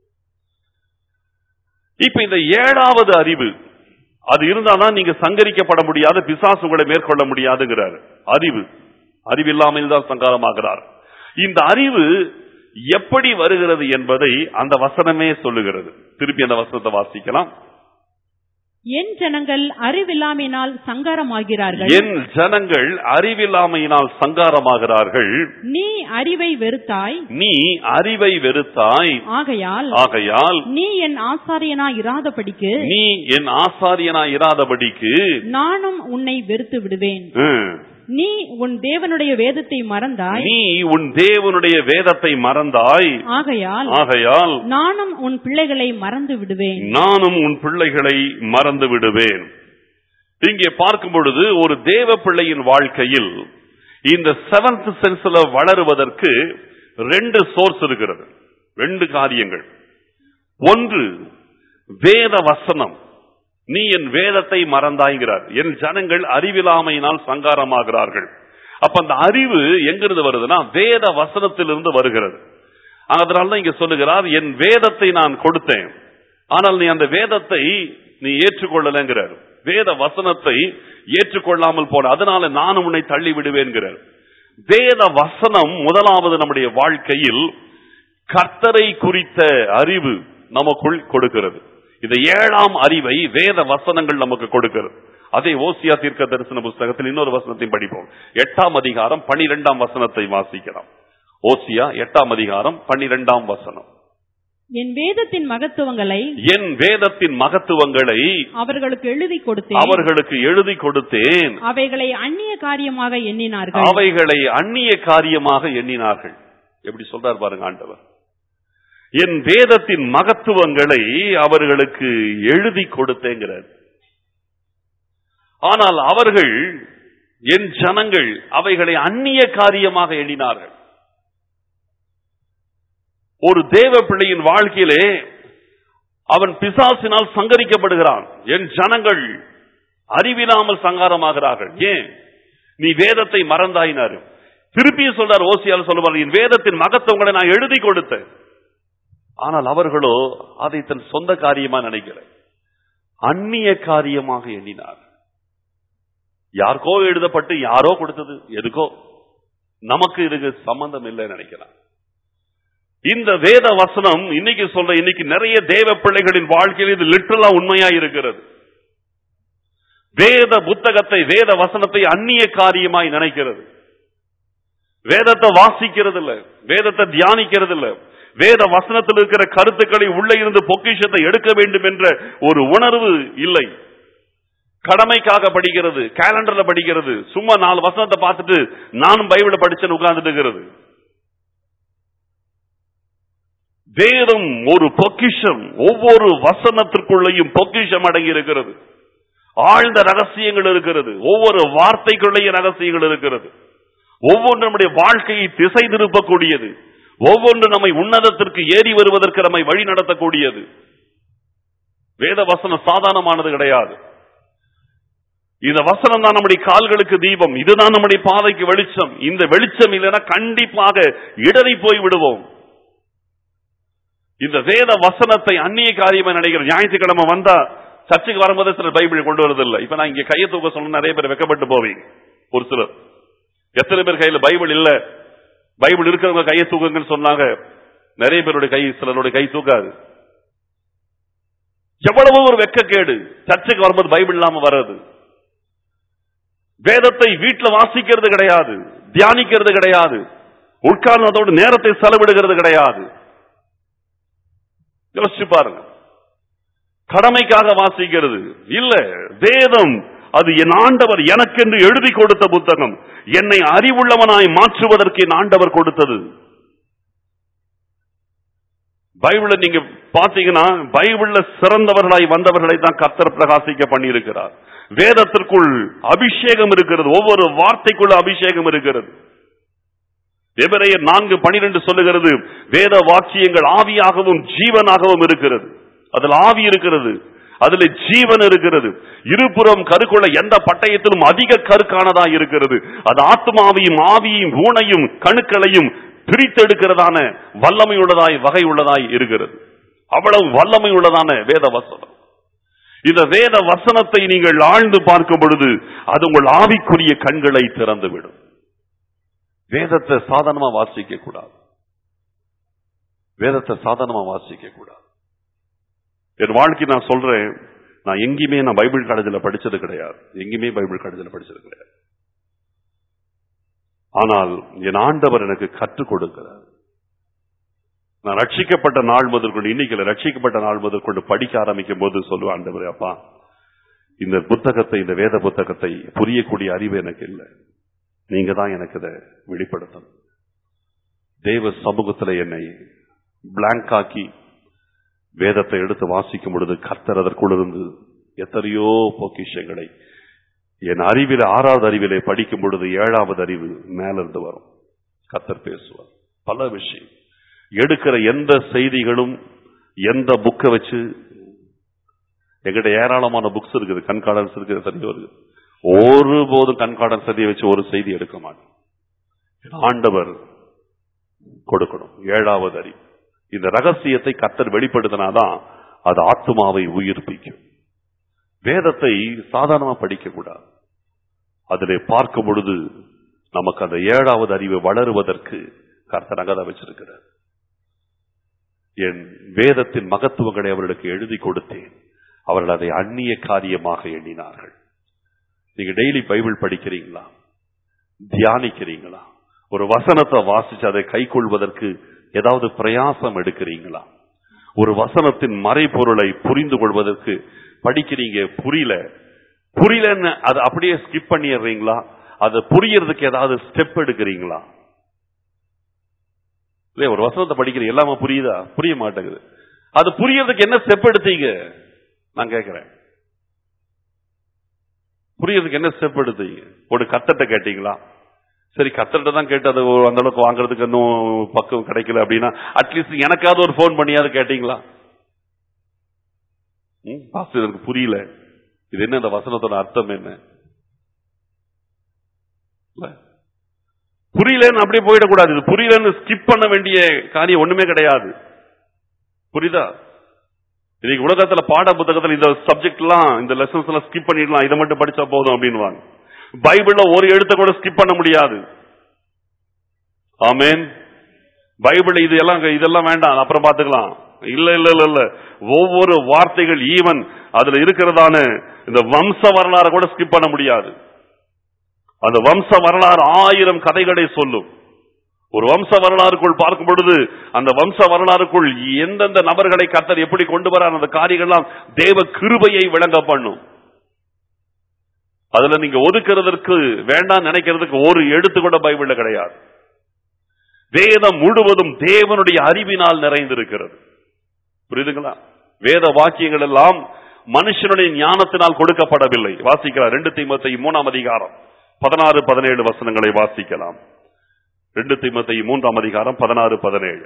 இப்ப இந்த ஏழாவது அறிவு அது இருந்தாதான் நீங்க சங்கரிக்கப்பட முடியாத பிசாசு உங்களை மேற்கொள்ள முடியாதுங்கிறார் அறிவு அறிவில்லாமல் தான் சங்காரமாகிறார் இந்த அறிவு எப்படி வருகிறது என்பதை அந்த வசனமே சொல்லுகிறது திருப்பி அந்த வசனத்தை வாசிக்கலாம் என் ஜனங்கள் அறிவில்லாமையினால் சங்காரமாகிறார்கள் என் ஜனங்கள் அறிவில்லாமையினால் சங்காரமாகிறார்கள் நீ அறிவை வெறுத்தாய் நீ அறிவை வெறுத்தாய் ஆகையால் ஆகையால் நீ என் ஆசாரியனாய் இராதபடிக்கு நீ என் ஆசாரியனா இராதபடிக்கு நானும் உன்னை வெறுத்து விடுவேன் ம், நீ உன் தேவனுடைய வேதத்தை மறந்தாய் நீ உன் தேவனுடைய வேதத்தை மறந்தாய் ஆகையால் ஆகையால் நானும் உன் பிள்ளைகளை மறந்து விடுவேன் நானும் உன் பிள்ளைகளை மறந்து விடுவேன் இங்கே பார்க்கும் பொழுது ஒரு தேவ பிள்ளையின் வாழ்க்கையில் இந்த செவன்த் சென்ஸ்ல வளருவதற்கு ரெண்டு சோர்ஸ் இருக்கிறது ரெண்டு காரியங்கள் ஒன்று வேத வசனம் நீ என் வேதத்தை மறந்தாய்கிறார் என் ஜனங்கள் அறிவிலாமையினால் சங்காரமாகிறார்கள் அப்ப அந்த அறிவு எங்கிருந்து வருதுன்னா வேத வசனத்திலிருந்து வருகிறது அதனாலதான் இங்க சொல்லுகிறார் என் வேதத்தை நான் கொடுத்தேன் ஆனால் நீ அந்த வேதத்தை நீ ஏற்றுக்கொள்ளலங்கிறார் வேத வசனத்தை ஏற்றுக்கொள்ளாமல் போன அதனால நானும் உன்னை தள்ளி விடுவேன்கிறார் வேத வசனம் முதலாவது நம்முடைய வாழ்க்கையில் கர்த்தரை குறித்த அறிவு நமக்குள் கொடுக்கிறது இந்த ஏழாம் அறிவை வேத வசனங்கள் நமக்கு கொடுக்கிறது அதே ஓசியா தீர்க்க தரிசன புஸ்தகத்தில் இன்னொரு வசனத்தையும் படிப்போம் எட்டாம் அதிகாரம் பனிரெண்டாம் வசனத்தை வாசிக்கலாம் ஓசியா எட்டாம் அதிகாரம் பனிரெண்டாம் வசனம் என் வேதத்தின் மகத்துவங்களை என் வேதத்தின் மகத்துவங்களை அவர்களுக்கு எழுதி கொடுத்தேன் அவர்களுக்கு எழுதி கொடுத்தேன் அவைகளை அந்நிய காரியமாக எண்ணினார்கள் அவைகளை அந்நிய காரியமாக எண்ணினார்கள் எப்படி சொல்றார் பாருங்க ஆண்டவர் என் வேதத்தின் மகத்துவங்களை அவர்களுக்கு எழுதி கொடுத்தேங்கிறார் ஆனால் அவர்கள் என் ஜனங்கள் அவைகளை அந்நிய காரியமாக எண்ணினார்கள் ஒரு தேவ பிள்ளையின் வாழ்க்கையிலே அவன் பிசாசினால் சங்கரிக்கப்படுகிறான் என் ஜனங்கள் அறிவில்லாமல் சங்காரமாகிறார்கள் ஏன் நீ வேதத்தை மறந்தாயினாரு திருப்பி சொல்றார் ஓசியால் சொல்லுவார் என் வேதத்தின் மகத்துவங்களை நான் எழுதி கொடுத்தேன் ஆனால் அவர்களோ அதை தன் சொந்த காரியமா நினைக்கல அந்நிய காரியமாக எண்ணினார் யாருக்கோ எழுதப்பட்டு யாரோ கொடுத்தது எதுக்கோ நமக்கு இதுக்கு சம்பந்தம் இல்லை நினைக்கிறான் இந்த வேத வசனம் இன்னைக்கு சொல்ற இன்னைக்கு நிறைய தேவ பிள்ளைகளின் வாழ்க்கையில் இது லிட்டரலா உண்மையா இருக்கிறது வேத புத்தகத்தை வேத வசனத்தை அந்நிய காரியமாய் நினைக்கிறது வேதத்தை வாசிக்கிறது இல்ல வேதத்தை தியானிக்கிறது இல்ல வேத வசனத்தில் இருக்கிற கருத்துக்களை உள்ளே இருந்து பொக்கிஷத்தை எடுக்க வேண்டும் என்ற ஒரு உணர்வு இல்லை கடமைக்காக படிக்கிறது கேலண்டர்ல படிக்கிறது சும்மா நாலு வசனத்தை பார்த்துட்டு நானும் பைபிள படிச்சேன்னு உட்கார்ந்துட்டு இருக்கிறது வேதம் ஒரு பொக்கிஷம் ஒவ்வொரு வசனத்திற்குள்ளேயும் பொக்கிஷம் அடங்கி இருக்கிறது ஆழ்ந்த ரகசியங்கள் இருக்கிறது ஒவ்வொரு வார்த்தைக்குள்ளேயும் ரகசியங்கள் இருக்கிறது ஒவ்வொன்று நம்முடைய வாழ்க்கையை திசை திருப்பக்கூடியது ஒவ்வொன்று நம்மை உன்னதத்திற்கு ஏறி வருவதற்கு நம்மை வழி நடத்தக்கூடியது வேத வசனம் சாதாரணமானது கிடையாது இந்த வசனம் தான் நம்முடைய கால்களுக்கு தீபம் இதுதான் நம்முடைய பாதைக்கு வெளிச்சம் இந்த வெளிச்சம் இல்லைன்னா கண்டிப்பாக இடறி போய் விடுவோம் இந்த வேத வசனத்தை அந்நிய காரியமா நினைக்கிற ஞாயிற்றுக்கிழமை வந்தா சர்ச்சுக்கு வரும்போது சிலர் பைபிள் கொண்டு வரதில்லை இப்ப நான் இங்க கையை தூக்க சொன்ன நிறைய பேர் வெக்கப்பட்டு போவீங்க ஒரு சிலர் எத்தனை பேர் கையில பைபிள் இல்ல பைபிள் இருக்கிறவங்க கையை தூக்குங்கன்னு சொன்னாங்க நிறைய பேருடைய கை சிலருடைய கை தூக்காது எவ்வளவு ஒரு வெக்கக்கேடு சர்ச்சுக்கு வரும்போது பைபிள் இல்லாம வர்றது வேதத்தை வீட்டுல வாசிக்கிறது கிடையாது தியானிக்கிறது கிடையாது உட்கார்ந்து அதோடு நேரத்தை செலவிடுகிறது கிடையாது யோசிச்சு பாருங்க கடமைக்காக வாசிக்கிறது இல்ல வேதம் அது என் ஆண்டவர் எனக்கென்று எழுதி கொடுத்த புத்தகம் என்னை அறிவுள்ளவனாய் மாற்றுவதற்கு என் ஆண்டவர் கொடுத்தது பைபிள நீங்க பாத்தீங்கன்னா பைபிள்ல சிறந்தவர்களாய் வந்தவர்களை தான் கர்த்தர் பிரகாசிக்க பண்ணியிருக்கிறார் வேதத்திற்குள் அபிஷேகம் இருக்கிறது ஒவ்வொரு வார்த்தைக்குள்ள அபிஷேகம் இருக்கிறது எபிரேயர் நான்கு பனிரெண்டு சொல்லுகிறது வேத வாக்கியங்கள் ஆவியாகவும் ஜீவனாகவும் இருக்கிறது அதில் ஆவி இருக்கிறது அதுல ஜீவன் இருக்கிறது இருபுறம் கருக்குள்ள எந்த பட்டயத்திலும் அதிக கருக்கானதா இருக்கிறது அது ஆத்மாவையும் ஆவியையும் ஊனையும் கணுக்களையும் பிரித்தெடுக்கிறதான வல்லமை உள்ளதாய் வகை உள்ளதாய் இருக்கிறது அவ்வளவு வல்லமை உள்ளதான வேத வசனம் இந்த வேத வசனத்தை நீங்கள் ஆழ்ந்து பார்க்கும் பொழுது அது உங்கள் ஆவிக்குரிய கண்களை திறந்துவிடும் வேதத்தை சாதாரணமா வாசிக்க கூடாது வேதத்தை சாதாரணமா வாசிக்க கூடாது என் வாழ்க்கை நான் சொல்றேன் நான் எங்கேயுமே நான் பைபிள் காலேஜில் படிச்சது கிடையாது எங்கேயுமே பைபிள் காலேஜில் படிச்சது கிடையாது ஆனால் என் ஆண்டவர் எனக்கு கற்றுக் கொடுக்கிறார் நான் ரட்சிக்கப்பட்ட நாள் முதற்கொண்டு இன்னைக்கு ரட்சிக்கப்பட்ட நாள் முதற்கொண்டு படிக்க ஆரம்பிக்கும் போது சொல்லுவேன் ஆண்டவரே அப்பா இந்த புத்தகத்தை இந்த வேத புத்தகத்தை புரியக்கூடிய அறிவு எனக்கு இல்லை நீங்க தான் எனக்கு இதை வெளிப்படுத்தணும் தேவ சமூகத்தில் என்னை பிளாங்க் ஆக்கி வேதத்தை எடுத்து வாசிக்கும் பொழுது கர்த்தர் அதற்குள்ளிருந்து எத்தனையோ பொக்கிஷங்களை என் அறிவில ஆறாவது அறிவிலே படிக்கும் பொழுது ஏழாவது அறிவு மேலிருந்து வரும் கர்த்தர் பேசுவார் பல விஷயம் எடுக்கிற எந்த செய்திகளும் எந்த புக்கை வச்சு எங்கிட்ட ஏராளமான புக்ஸ் இருக்குது கண்காடன்ஸ் இருக்குது எத்தனையோ இருக்குது ஒருபோதும் கண்காடன்ஸ் சதியை வச்சு ஒரு செய்தி எடுக்க மாட்டேன் ஆண்டவர் கொடுக்கணும் ஏழாவது அறிவு இந்த ரகசியத்தை கர்த்தர் வெளிப்படுத்தினாதான் அது ஆத்மாவை உயிர்ப்பிக்கும் வேதத்தை சாதாரணமா படிக்க கூடாது அதிலே பார்க்கும் பொழுது நமக்கு அந்த ஏழாவது அறிவு வளருவதற்கு கர்த்தர் அங்கதான் வச்சிருக்கிறார் என் வேதத்தின் மகத்துவங்களை அவர்களுக்கு எழுதி கொடுத்தேன் அவர்கள் அதை அந்நிய காரியமாக எண்ணினார்கள் நீங்க டெய்லி பைபிள் படிக்கிறீங்களா தியானிக்கிறீங்களா ஒரு வசனத்தை வாசிச்சு அதை கைக்கொள்வதற்கு ஏதாவது பிரயாசம் எடுக்கிறீங்களா ஒரு வசனத்தின் மறைபொருளை புரிந்து கொள்வதற்கு படிக்கிறீங்க புரியல புரியலன்னு அதை அப்படியே ஸ்கிப் பண்ணிடுறீங்களா அதை புரியறதுக்கு ஏதாவது ஸ்டெப் எடுக்கிறீங்களா இல்லையா ஒரு வசனத்தை படிக்கிறீங்க எல்லாமே புரியுதா புரிய மாட்டேங்குது அது புரியறதுக்கு என்ன ஸ்டெப் எடுத்தீங்க நான் கேட்கிறேன் புரியறதுக்கு என்ன ஸ்டெப் எடுத்தீங்க ஒரு கத்தட்ட கேட்டீங்களா சரி கத்தட்ட தான் கேட்டு அது ஒரு அந்த அளவுக்கு வாங்குறதுக்கு இன்னும் பக்கம் கிடைக்கல அப்படின்னா அட்லீஸ்ட் எனக்காவது ஒரு ஃபோன் பண்ணியாவது கேட்டீங்களா ம், பாஸ்டர் எனக்கு புரியல இது என்ன இந்த வசனத்தோட அர்த்தம் என்ன இல்ல. புரியலன்னு அப்படியே போயிடக்கூடாது இது புரியலன்னு ஸ்கிப் பண்ண வேண்டிய காரியம் ஒண்ணுமே கிடையாது புரியுதா இன்னைக்கு உலகத்துல பாட புத்தகத்துல இந்த சப்ஜெக்ட் எல்லாம் இந்த லெசன்ஸ் எல்லாம் ஸ்கிப் பண்ணிடலாம் இதை மட்டும் படிச்சா போதும் அப்படின்வாங்க பைபிள்ல ஒரு எழுத்த கூட ஸ்கிப் பண்ண முடியாது ஆமென் பைபிள் இது எல்லாம் இதெல்லாம் வேண்டாம் அப்புறம் பாத்துக்கலாம் இல்ல இல்ல இல்ல இல்ல ஒவ்வொரு வார்த்தைகள் ஈவன் அதுல இருக்கிறதான இந்த வம்ச வரலாறு கூட ஸ்கிப் பண்ண முடியாது அந்த வம்ச வரலாறு ஆயிரம் கதைகளை சொல்லும் ஒரு வம்ச வரலாறுக்குள் பார்க்கும் பொழுது அந்த வம்ச வரலாறுக்குள் எந்தெந்த நபர்களை கத்தர் எப்படி கொண்டு வரார் அந்த காரியங்கள்லாம் தேவ கிருபையை விளங்க பண்ணும் அதுல நீங்க ஒதுக்குறதற்கு வேண்டாம் நினைக்கிறதுக்கு ஒரு எழுத்து கூட பைபிள்ல கிடையாது வேதம் முழுவதும் தேவனுடைய அறிவினால் நிறைந்திருக்கிறது புரியுதுங்களா வேத வாக்கியங்கள் எல்லாம் மனுஷனுடைய ஞானத்தினால் கொடுக்கப்படவில்லை வாசிக்கலாம் ரெண்டு தீமத்தை மூணாம் அதிகாரம் பதினாறு பதினேழு வசனங்களை வாசிக்கலாம் ரெண்டு தீமத்தை மூன்றாம் அதிகாரம் பதினாறு பதினேழு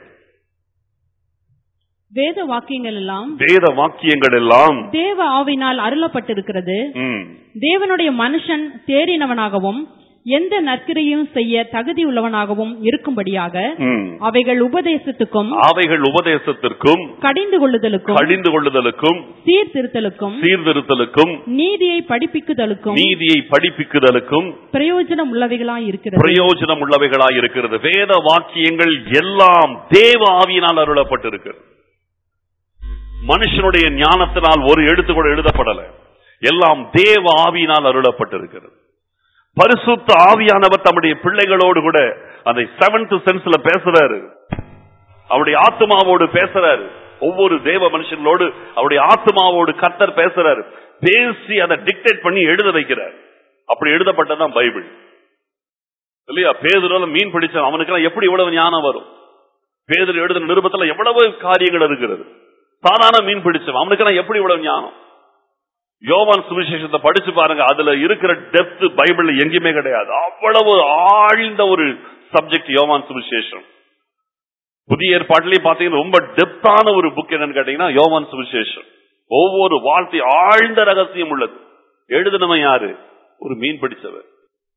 வேத வாக்கியங்கள் எல்லாம் வேத வாக்கியங்கள் எல்லாம் தேவ ஆவினால் அருளப்பட்டிருக்கிறது ம், தேவனுடைய மனுஷன் தேறினவனாகவும் எந்த நற்கிரையும் செய்ய தகுதியுள்ளவனாகவும் இருக்கும்படியாக ம். அவைகள் உபதேசத்துக்கும் அவைகள் உபதேசத்திற்கும் கடிந்து கொள்ளுதலுக்கும் கடிந்து கொள்ளுதலுக்கும் சீர்திருத்தலுக்கும் சீர்திருத்தலுக்கும் நீதியை படிப்பிக்குதலுக்கும் நீதியை படிப்பிக்குதலுக்கும் பிரயோஜனம் உள்ளவைகளாய் இருக்கிறது பிரயோஜனம் உள்ளவைகளாய் இருக்கிறது வேத வாக்கியங்கள் எல்லாம் தேவ ஆவியினால் அருளப்பட்டிருக்கிறது மனுஷனுடைய ஞானத்தினால் ஒரு எழுத்து கூட எழுதப்படல எல்லாம் தேவ ஆவியினால் அருளப்பட்டிருக்கிறது பரிசுத்த ஆவியானவர் தம்முடைய பிள்ளைகளோடு கூட அந்த செவன்த் சென்ஸ்ல பேசுறாரு அவருடைய ஆத்மாவோடு பேசுறாரு ஒவ்வொரு தேவ மனுஷங்களோடு அவருடைய ஆத்மாவோடு கத்தர் பேசுறாரு பேசி அதை டிக்டேட் பண்ணி எழுத வைக்கிறார் அப்படி எழுதப்பட்டதுதான் பைபிள் இல்லையா பேதுருல மீன் பிடிச்ச அவனுக்கு எப்படி இவ்வளவு ஞானம் வரும் பேதுரு எழுதின நிருபத்துல எவ்வளவு காரியங்கள் இருக்கிறது சாதாரண மீன் பிடிச்சவன் அவனுக்கு எப்படி இவ்வளவு ஞானம் யோவான் சுவிசேஷத்தை படிச்சு பாருங்க அதுல இருக்கிற டெப்த் பைபிள்ல எங்கேயுமே கிடையாது அவ்வளவு ஆழ்ந்த ஒரு சப்ஜெக்ட் யோவான் சுவிசேஷம் புதிய ஏற்பாட்டிலேயே பாத்தீங்கன்னா ரொம்ப டெப்தான ஒரு புக் என்னன்னு கேட்டீங்கன்னா யோவான் சுவிசேஷம் ஒவ்வொரு வார்த்தை ஆழ்ந்த ரகசியம் உள்ளது எழுதினவன் யாரு ஒரு மீன் பிடிச்சவர்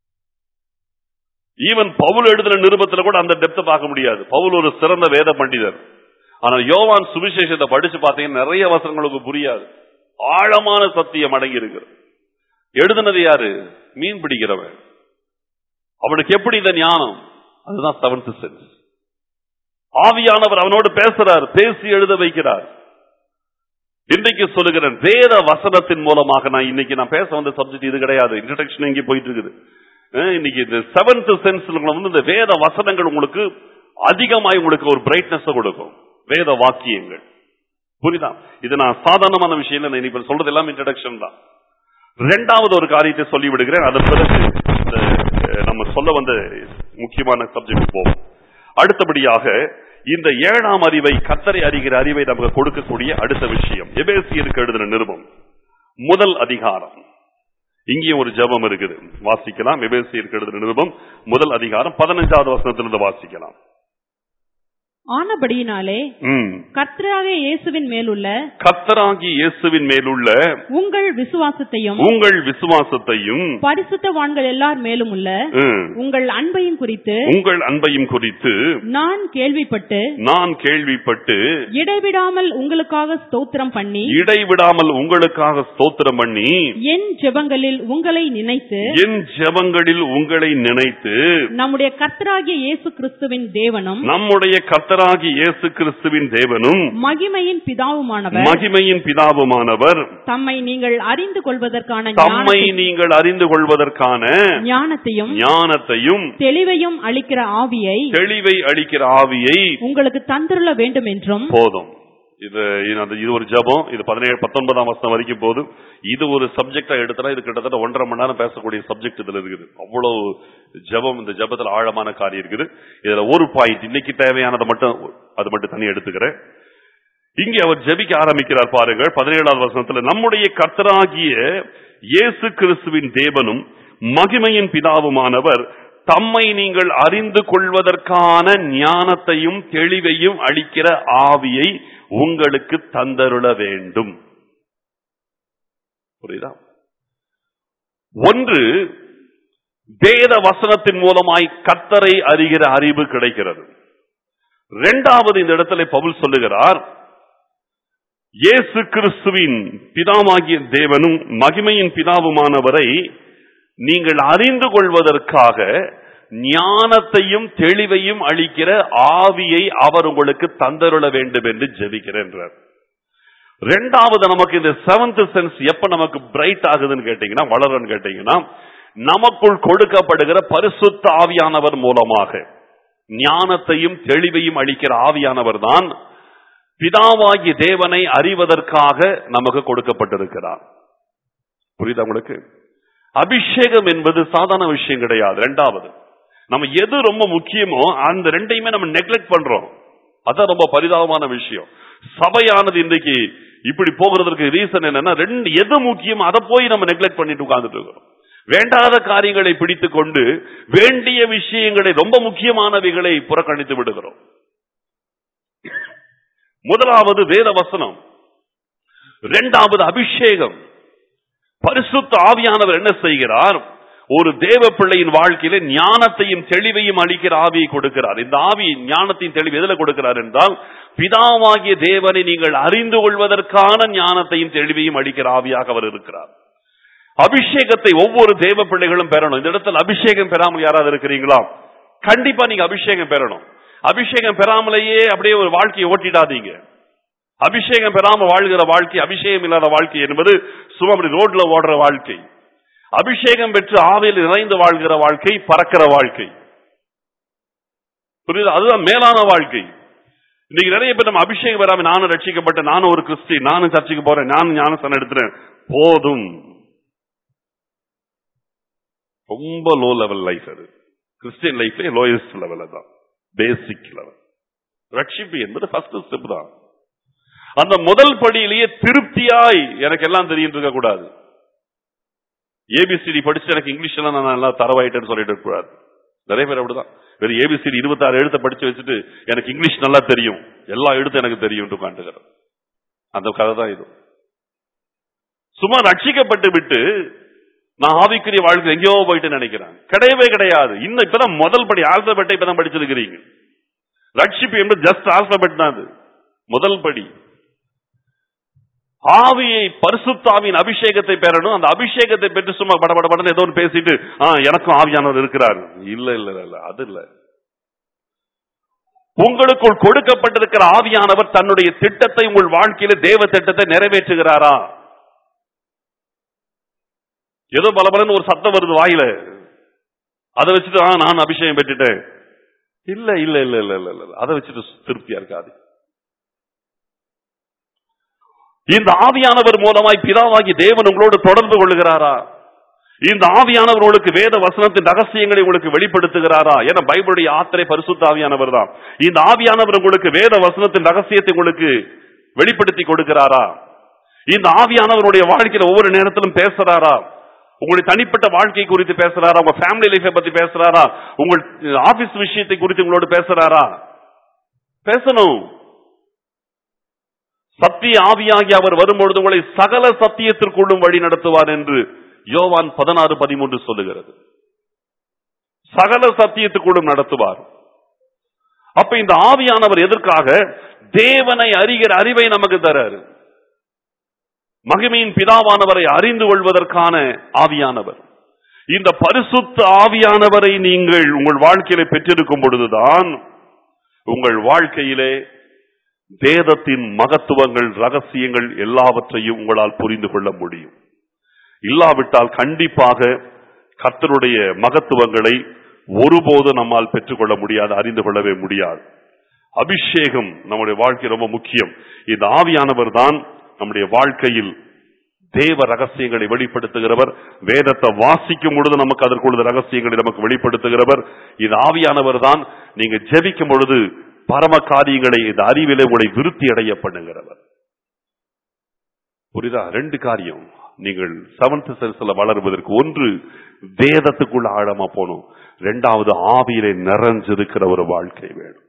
ஈவன் பவுல் எழுதின நிருபத்துல கூட அந்த டெப்த பார்க்க முடியாது பவுல் ஒரு சிறந்த வேத பண்டிதர் ஆனால் யோவான் சுவிசேஷத்தை படிச்சு பார்த்தீங்கன்னா நிறைய வசனங்களுக்கு புரியாது ஆழமான சத்தியம் அடங்கி இருக்கிறது எழுதினது யாரு மீன் பிடிக்கிறவன் அவனுக்கு எப்படி இந்த ஞானம் அதுதான் செவன்த் சென்ஸ் ஆவியானவர் அவனோடு பேசுறார் பேசி எழுத வைக்கிறார் இன்றைக்கு சொல்லுகிறேன் வேத வசனத்தின் மூலமாக நான் இன்னைக்கு நான் பேச வந்த சப்ஜெக்ட் இது கிடையாது இன்ட்ரடக்ஷன் இங்கே போயிட்டு இருக்குது அஹ் இன்னைக்கு இந்த செவன்த் சென்ஸ்ல வந்து இந்த வேத வசனங்கள் உங்களுக்கு அதிகமாய் உங்களுக்கு ஒரு பிரைட்னஸ் கொடுக்கும் வேத வாக்கியங்கள் புரியுதா இது நான் சாதாரணமான விஷயம் இல்லை நான் இப்ப சொல்றது எல்லாம் இன்ட்ரடக்ஷன் தான் ரெண்டாவது ஒரு காரியத்தை சொல்லி விடுகிறேன் அதன் பிறகு இந்த, அஹ், நம்ம சொல்ல வந்த முக்கியமான சப்ஜெக்ட் போவோம் அடுத்தபடியாக இந்த ஏழாம் அறிவை கத்தரை அறிகிற அறிவை நமக்கு கொடுக்கக்கூடிய அடுத்த விஷயம் எபேசியருக்கு எழுதின நிருபம் முதல் அதிகாரம் இங்கேயும் ஒரு ஜெபம் இருக்குது வாசிக்கலாம் எபேசியருக்கு எழுதின நிருபம் முதல் அதிகாரம் பதினஞ்சாவது வசனத்திலிருந்து வாசிக்கலாம் ஆனபடியினாலே ம். கர்த்தராகிய இயேசுவின் மேலுள்ள கர்த்தராகி இயேசுவின் மேலுள்ள உங்கள் விசுவாசத்தையும் உங்கள் விசுவாசத்தையும் பரிசுத்தவான்கள் எல்லார் மேலும் உள்ள ம், உங்கள் அன்பையும் குறித்து உங்கள் அன்பையும் குறித்து நான் கேள்விப்பட்டு நான் கேள்விப்பட்டு இடைவிடாமல் உங்களுக்காக ஸ்தோத்திரம் பண்ணி இடைவிடாமல் உங்களுக்காக ஸ்தோத்திரம் பண்ணி என் ஜெபங்களில் உங்களை நினைத்து என் ஜெபங்களில் உங்களை நினைத்து நம்முடைய கர்த்தராகிய இயேசு கிறிஸ்துவின் தேவனும் நம்முடைய கர்த்தராகிய கர்த்தராகி இயேசு கிறிஸ்துவின் தேவனும் மகிமையின் பிதாவுமானவர் மகிமையின் பிதாவுமானவர் தம்மை நீங்கள் அறிந்து கொள்வதற்கான தம்மை ஞானத்தை- நீங்கள் அறிந்து கொள்வதற்கான ஞானத்தையும் ஞானத்தையும் தெளிவையும் அளிக்கிற ஆவியை தெளிவை அளிக்கிற ஆவியை உங்களுக்கு தந்திருள வேண்டும் என்றும் போதும் இது இது அந்த- இது ஒரு ஜெபம் இது பதினேழு பத்தொன்பதாம் வருஷம் வரைக்கும் போதும் இது ஒரு சப்ஜெக்டா எடுத்தா இது கிட்டத்தட்ட ஒன்றரை மணி நேரம் பேசக்கூடிய சப்ஜெக்ட் இதுல இருக்குது அவ்வளவு ஜெபம் இந்த ஜெபத்துல ஆழமான காரியம் இருக்குது இதுல ஒரு பாயிண்ட் இன்னைக்கு தேவையானதை மட்டும் அது மட்டும் தனி எடுத்துக்கிறேன் இங்கே அவர் ஜெபிக்க ஆரம்பிக்கிறார் பாருங்கள் பதினேழாவது வசனத்துல நம்முடைய கர்த்தராகிய இயேசு கிறிஸ்துவின் தேவனும் மகிமையின் பிதாவுமானவர் தம்மை நீங்கள் அறிந்து கொள்வதற்கான ஞானத்தையும் தெளிவையும் அளிக்கிற ஆவியை உங்களுக்கு தந்தருள வேண்டும் புரியுதா ஒன்று வேத வசனத்தின் மூலமாய் கர்த்தரை அறிகிற அறிவு கிடைக்கிறது இரண்டாவது இந்த இடத்துல பவுல் சொல்லுகிறார் இயேசு கிறிஸ்துவின் பிதாவாகிய தேவனும் மகிமையின் பிதாவுமானவரை நீங்கள் அறிந்து கொள்வதற்காக ஞானத்தையும் தெளிவையும் அளிக்கிற ஆவியை அவர் உங்களுக்கு தந்தருள வேண்டும் என்று ஜெபிக்கிறேன்றார் ரெண்டாவது நமக்கு இந்த செவன்த் சென்ஸ் எப்ப நமக்கு பிரைட் ஆகுதுன்னு கேட்டீங்கன்னா வளருன்னு கேட்டீங்கன்னா நமக்குள் கொடுக்கப்படுகிற பரிசுத்த ஆவியானவர் மூலமாக ஞானத்தையும் தெளிவையும் அளிக்கிற ஆவியானவர் தான் பிதாவாகிய தேவனை அறிவதற்காக நமக்கு கொடுக்கப்பட்டிருக்கிறார் புரியுதா உங்களுக்கு அபிஷேகம் என்பது சாதாரண விஷயம் கிடையாது ரெண்டாவது நம்ம எது ரொம்ப முக்கியமோ அந்த ரெண்டையுமே நம்ம நெக்லெக்ட் பண்றோம் அதான் ரொம்ப பரிதாபமான விஷயம் சபையானது இன்றைக்கு இப்படி போகிறதுக்கு ரீசன் என்னன்னா ரெண்டு எது முக்கியம் அதை போய் நம்ம நெக்லெக்ட் பண்ணிட்டு உட்கார்ந்துட்டு இருக்கிறோம் வேண்டாத காரியங்களை பிடித்துக் கொண்டு வேண்டிய விஷயங்களை ரொம்ப முக்கியமானவைகளை புறக்கணித்து விடுகிறோம் முதலாவது வேத வசனம் இரண்டாவது அபிஷேகம் பரிசுத்த ஆவியானவர் என்ன செய்கிறார் ஒரு தேவ பிள்ளையின் வாழ்க்கையில ஞானத்தையும் தெளிவையும் அளிக்கிற ஆவியை கொடுக்கிறார் இந்த ஆவி ஞானத்தின் தெளிவு எதுல கொடுக்கிறார் என்றால் பிதாவாகிய தேவனை நீங்கள் அறிந்து கொள்வதற்கான ஞானத்தையும் தெளிவையும் அளிக்கிற ஆவியாக அவர் இருக்கிறார் அபிஷேகத்தை ஒவ்வொரு தேவ பிள்ளைகளும் பெறணும் இந்த இடத்துல அபிஷேகம் பெறாமல் யாராவது இருக்கிறீங்களா கண்டிப்பா நீங்க அபிஷேகம் பெறணும் அபிஷேகம் பெறாமலேயே அப்படியே ஒரு வாழ்க்கையை ஓட்டிடாதீங்க அபிஷேகம் பெறாம வாழ்கிற வாழ்க்கை அபிஷேகம் இல்லாத வாழ்க்கை என்பது சும்மா அப்படி ரோட்ல ஓடுற வாழ்க்கை அபிஷேகம் பெற்று ஆவியில் நிறைந்து வாழ்கிற வாழ்க்கை பறக்கிற வாழ்க்கை புரியுது அதுதான் மேலான வாழ்க்கை இன்னைக்கு நிறைய பேர் நம்ம அபிஷேகம் பெறாம நானும் ரட்சிக்கப்பட்ட நானும் ஒரு கிறிஸ்டி நானும் சர்ச்சைக்கு போறேன் நானும் ஞானசனம் எடுத்துறேன் போதும் ரொம்ப லோ லெவல் லைஃப் அது கிறிஸ்டியன் லைஃப்ல லோயஸ்ட் லெவல் தான் பேசிக் லெவல் ரட்சிப்பு என்பது ஃபர்ஸ்ட் ஸ்டெப் தான் அந்த முதல் படியிலேயே திருப்தியாய் எனக்கு எல்லாம் தெரியும் இருக்க கூடாது ஏபிசிடி படிச்சு எனக்கு இங்கிலீஷ் எல்லாம் நான் நல்லா தரவாயிட்டேன்னு சொல்லிட்டு இருக்க கூடாது நிறைய பேர் அப்படிதான் வெறும் ஏபிசிடி இருபத்தாறு எழுத்த படிச்சு வச்சுட்டு எனக்கு இங்கிலீஷ் நல்லா தெரியும் எல்லா எழுத்து எனக்கு தெரியும் உட்காந்துக்கிறேன் அந்த கதை தான் இது சும்மா ரட்சிக்கப்பட்டு விட்டு நான் ஆவிக்குரிய வாழ்க்கை எங்கேயோ போயிட்டு நினைக்கிறேன் கிடையவே கிடையாது இன்னும் இப்பதான் முதல் படி ஆல்பபெட்டை இப்பதான் படிச்சிருக்கிறீங்க ரட்சிப்பு என்பது ஜஸ்ட் ஆல்பபெட் தான் அது முதல் படி ஆவியை பரிசுத்தாவின் அபிஷேகத்தை பெறணும் அந்த அபிஷேகத்தை பெற்று சும்மா பட பட படன்னு ஏதோ ஒன்று பேசிட்டு ஆ எனக்கும் ஆவியானவர் இருக்கிறார் இல்ல இல்ல இல்ல அது இல்ல உங்களுக்குள் கொடுக்கப்பட்டிருக்கிற ஆவியானவர் தன்னுடைய திட்டத்தை உங்கள் வாழ்க்கையில தேவ திட்டத்தை நிறைவேற்றுகிறாரா ஏதோ பலபலன்னு ஒரு சத்தம் வருது வாயில அதை வச்சுட்டு ஆ நான் அபிஷேகம் பெற்றுட்டேன் இல்ல இல்ல இல்ல இல்ல இல்ல இல்ல அதை வச்சுட்டு திருப்தியா இருக்காது இந்த ஆவியானவர் மூலமாய் பிதாவாகி தேவன் உங்களோடு தொடர்பு கொள்ளுகிறாரா இந்த ஆவியானவர் உங்களுக்கு வேத வசனத்தின் ரகசியங்களை உங்களுக்கு வெளிப்படுத்துகிறாரா என பைபிளுடைய ஆத்திரை பரிசுத்த ஆவியானவர் தான் இந்த ஆவியானவர் உங்களுக்கு வேத வசனத்தின் ரகசியத்தை உங்களுக்கு வெளிப்படுத்தி கொடுக்கிறாரா இந்த ஆவியானவருடைய வாழ்க்கையில ஒவ்வொரு நேரத்திலும் பேசுறாரா உங்களுடைய தனிப்பட்ட வாழ்க்கை குறித்து பேசுறாரா உங்க ஃபேமிலி லைஃபை பத்தி பேசுறாரா உங்கள் ஆபீஸ் விஷயத்தை குறித்து உங்களோட பேசுறாரா பேசணும் சத்திய ஆவியாகி அவர் வரும்பொழுது உங்களை சகல சத்தியத்திற்குள்ளும் வழி நடத்துவார் என்று யோவான் பதினாறு பதிமூன்று சொல்லுகிறது சகல சத்தியத்துக்குள்ளும் நடத்துவார் அப்ப இந்த ஆவியானவர் எதற்காக தேவனை அறிகிற அறிவை நமக்கு தராரு மகிமையின் பிதாவானவரை அறிந்து கொள்வதற்கான ஆவியானவர் இந்த பரிசுத்த ஆவியானவரை நீங்கள் உங்கள் வாழ்க்கையில பெற்றிருக்கும் பொழுதுதான் உங்கள் வாழ்க்கையிலே வேதத்தின் மகத்துவங்கள் ரகசியங்கள் எல்லாவற்றையும் உங்களால் புரிந்து கொள்ள முடியும் இல்லாவிட்டால் கண்டிப்பாக கர்த்தருடைய மகத்துவங்களை ஒருபோதும் நம்மால் பெற்றுக்கொள்ள முடியாது அறிந்து கொள்ளவே முடியாது அபிஷேகம் நம்முடைய வாழ்க்கை ரொம்ப முக்கியம் இந்த ஆவியானவர் தான் நம்முடைய வாழ்க்கையில் தேவ ரகசியங்களை வெளிப்படுத்துகிறவர் வேதத்தை வாசிக்கும் பொழுது நமக்கு அதற்குள்ள ரகசியங்களை நமக்கு வெளிப்படுத்துகிறவர் இது ஆவியானவர் தான் நீங்க ஜெபிக்கும் பொழுது பரம காரியங்களை இந்த அறிவிலே உங்களை விருத்தி அடைய பண்ணுகிறவர் புரியுதா ரெண்டு காரியம் நீங்கள் செவன்த் சென்ஸ்ல வளருவதற்கு ஒன்று வேதத்துக்குள்ள ஆழமா போகணும் ரெண்டாவது ஆவியிலே நிறைஞ்சிருக்கிற ஒரு வாழ்க்கை வேணும்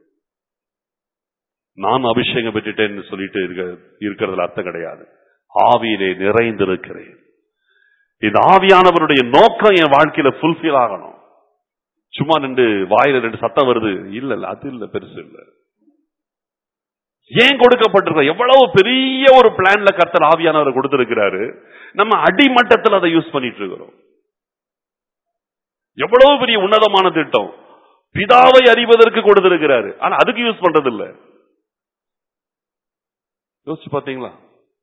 நான் அபிஷேகம் பெற்றுட்டேன்னு சொல்லிட்டு இருக்க இருக்கிறதுல அர்த்தம் கிடையாது ஆவியிலே நிறைந்திருக்கிறேன் இந்த ஆவியானவருடைய நோக்கம் என் வாழ்க்கையில ஃபுல்ஃபில் ஆகணும் சும்மா நின்று வாயில ரெண்டு சத்தம் வருது இல்ல இல்ல அது இல்ல பெருசு இல்ல ஏன் கொடுக்கப்பட்டிருக்க எவ்வளவு பெரிய ஒரு பிளான்ல கர்த்தர் ஆவியானவர் கொடுத்திருக்கிறாரு நம்ம அடிமட்டத்தில் அதை யூஸ் பண்ணிட்டு இருக்கிறோம் எவ்வளவு பெரிய உன்னதமான திட்டம் பிதாவை அறிவதற்கு கொடுத்திருக்கிறாரு ஆனா அதுக்கு யூஸ் பண்றது இல்ல யோசிச்சு பாத்தீங்களா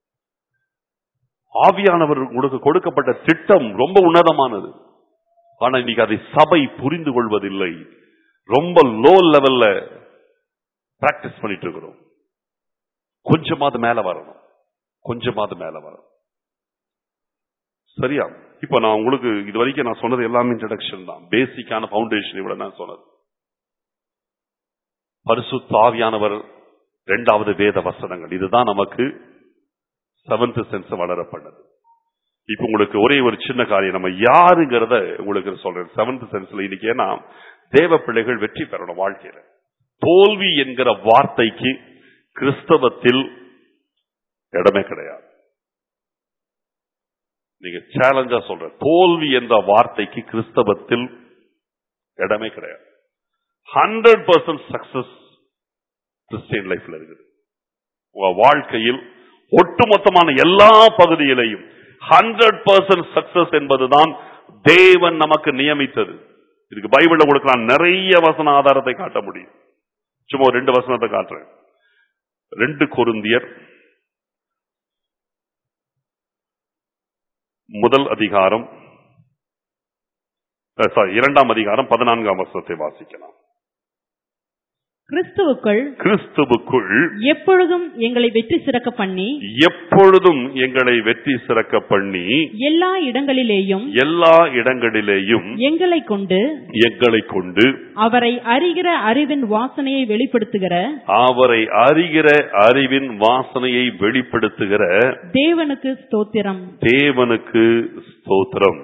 ஆவியானவர் உங்களுக்கு கொடுக்கப்பட்ட திட்டம் ரொம்ப உன்னதமானது ஆனா இன்னைக்கு அதை சபை புரிந்து கொள்வதில்லை ரொம்ப லோ லெவல்ல பிராக்டிஸ் பண்ணிட்டு இருக்கிறோம் கொஞ்சமாவது மேல வரணும் கொஞ்சமாவது மேல வரணும் சரியா இப்ப நான் உங்களுக்கு இது வரைக்கும் நான் சொன்னது எல்லாமே இன்ட்ரடக்ஷன் தான் பேசிக்கான பவுண்டேஷன் இவ்வளவு நான் சொன்னது பரிசுத்த ஆவியானவர் இரண்டாவது வேத வசனங்கள் இதுதான் நமக்கு செவன்த் சென்ஸ் வளரப்பட்டது இப்ப உங்களுக்கு ஒரே ஒரு சின்ன காரியம் நம்ம யாருங்கிறத உங்களுக்கு சொல்றேன் செவன்த் சென்ஸ்ல இன்னைக்கு ஏன்னா தேவ பிள்ளைகள் வெற்றி பெறணும் வாழ்க்கையில தோல்வி என்கிற வார்த்தைக்கு கிறிஸ்தவத்தில் இடமே கிடையாது நீங்க சேலஞ்சா சொல்ற தோல்வி என்ற வார்த்தைக்கு கிறிஸ்தவத்தில் இடமே கிடையாது ஹண்ட்ரட் பர்சன்ட் சக்சஸ் கிறிஸ்டியன் லைஃப்ல இருக்குது உங்க வாழ்க்கையில் ஒட்டுமொத்தமான எல்லா பகுதியிலையும் ஹண்ட்ரட் பர்சன்ட் சக்சஸ் என்பதுதான் தேவன் நமக்கு நியமித்தது இதுக்கு பைபிள்ல கொடுக்கலாம் நிறைய வசன ஆதாரத்தை காட்ட முடியும் சும்மா ஒரு ரெண்டு வசனத்தை காட்டுறேன் ரெண்டு கொருந்தியர் முதல் அதிகாரம் அஹ், sorry, இரண்டாம் அதிகாரம் பதினான்காம் வசனத்தை வாசிக்கலாம் கிறிஸ்துவுக்குள் கிறிஸ்துவுக்குள் எப்பொழுதும் எங்களை வெற்றி சிறக்க பண்ணி எப்பொழுதும் எங்களை வெற்றி சிறக்க பண்ணி எல்லா இடங்களிலேயும் எல்லா இடங்களிலேயும் எங்களை கொண்டு எங்களை கொண்டு அவரை அறிகிற அறிவின் வாசனையை வெளிப்படுத்துகிற அவரை அறிகிற அறிவின் வாசனையை வெளிப்படுத்துகிற தேவனுக்கு ஸ்தோத்திரம் தேவனுக்கு ஸ்தோத்திரம்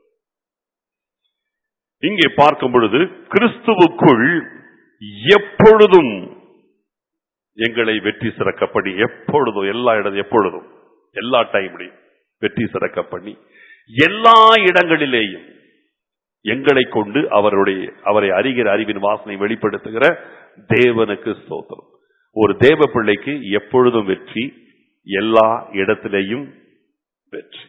இங்கே பார்க்கும் பொழுது கிறிஸ்துவுக்குள் எப்பொழுதும் எங்களை வெற்றி சிறக்க பண்ணி எப்பொழுதும் எல்லா இடம் எப்பொழுதும் எல்லா டைம்லையும் வெற்றி சிறக்க பண்ணி எல்லா இடங்களிலேயும் எங்களை கொண்டு அவருடைய அவரை அறிகிற அறிவின் வாசனை வெளிப்படுத்துகிற தேவனுக்கு ஸ்தோத்திரம் ஒரு தேவ பிள்ளைக்கு எப்பொழுதும் வெற்றி எல்லா இடத்திலேயும் வெற்றி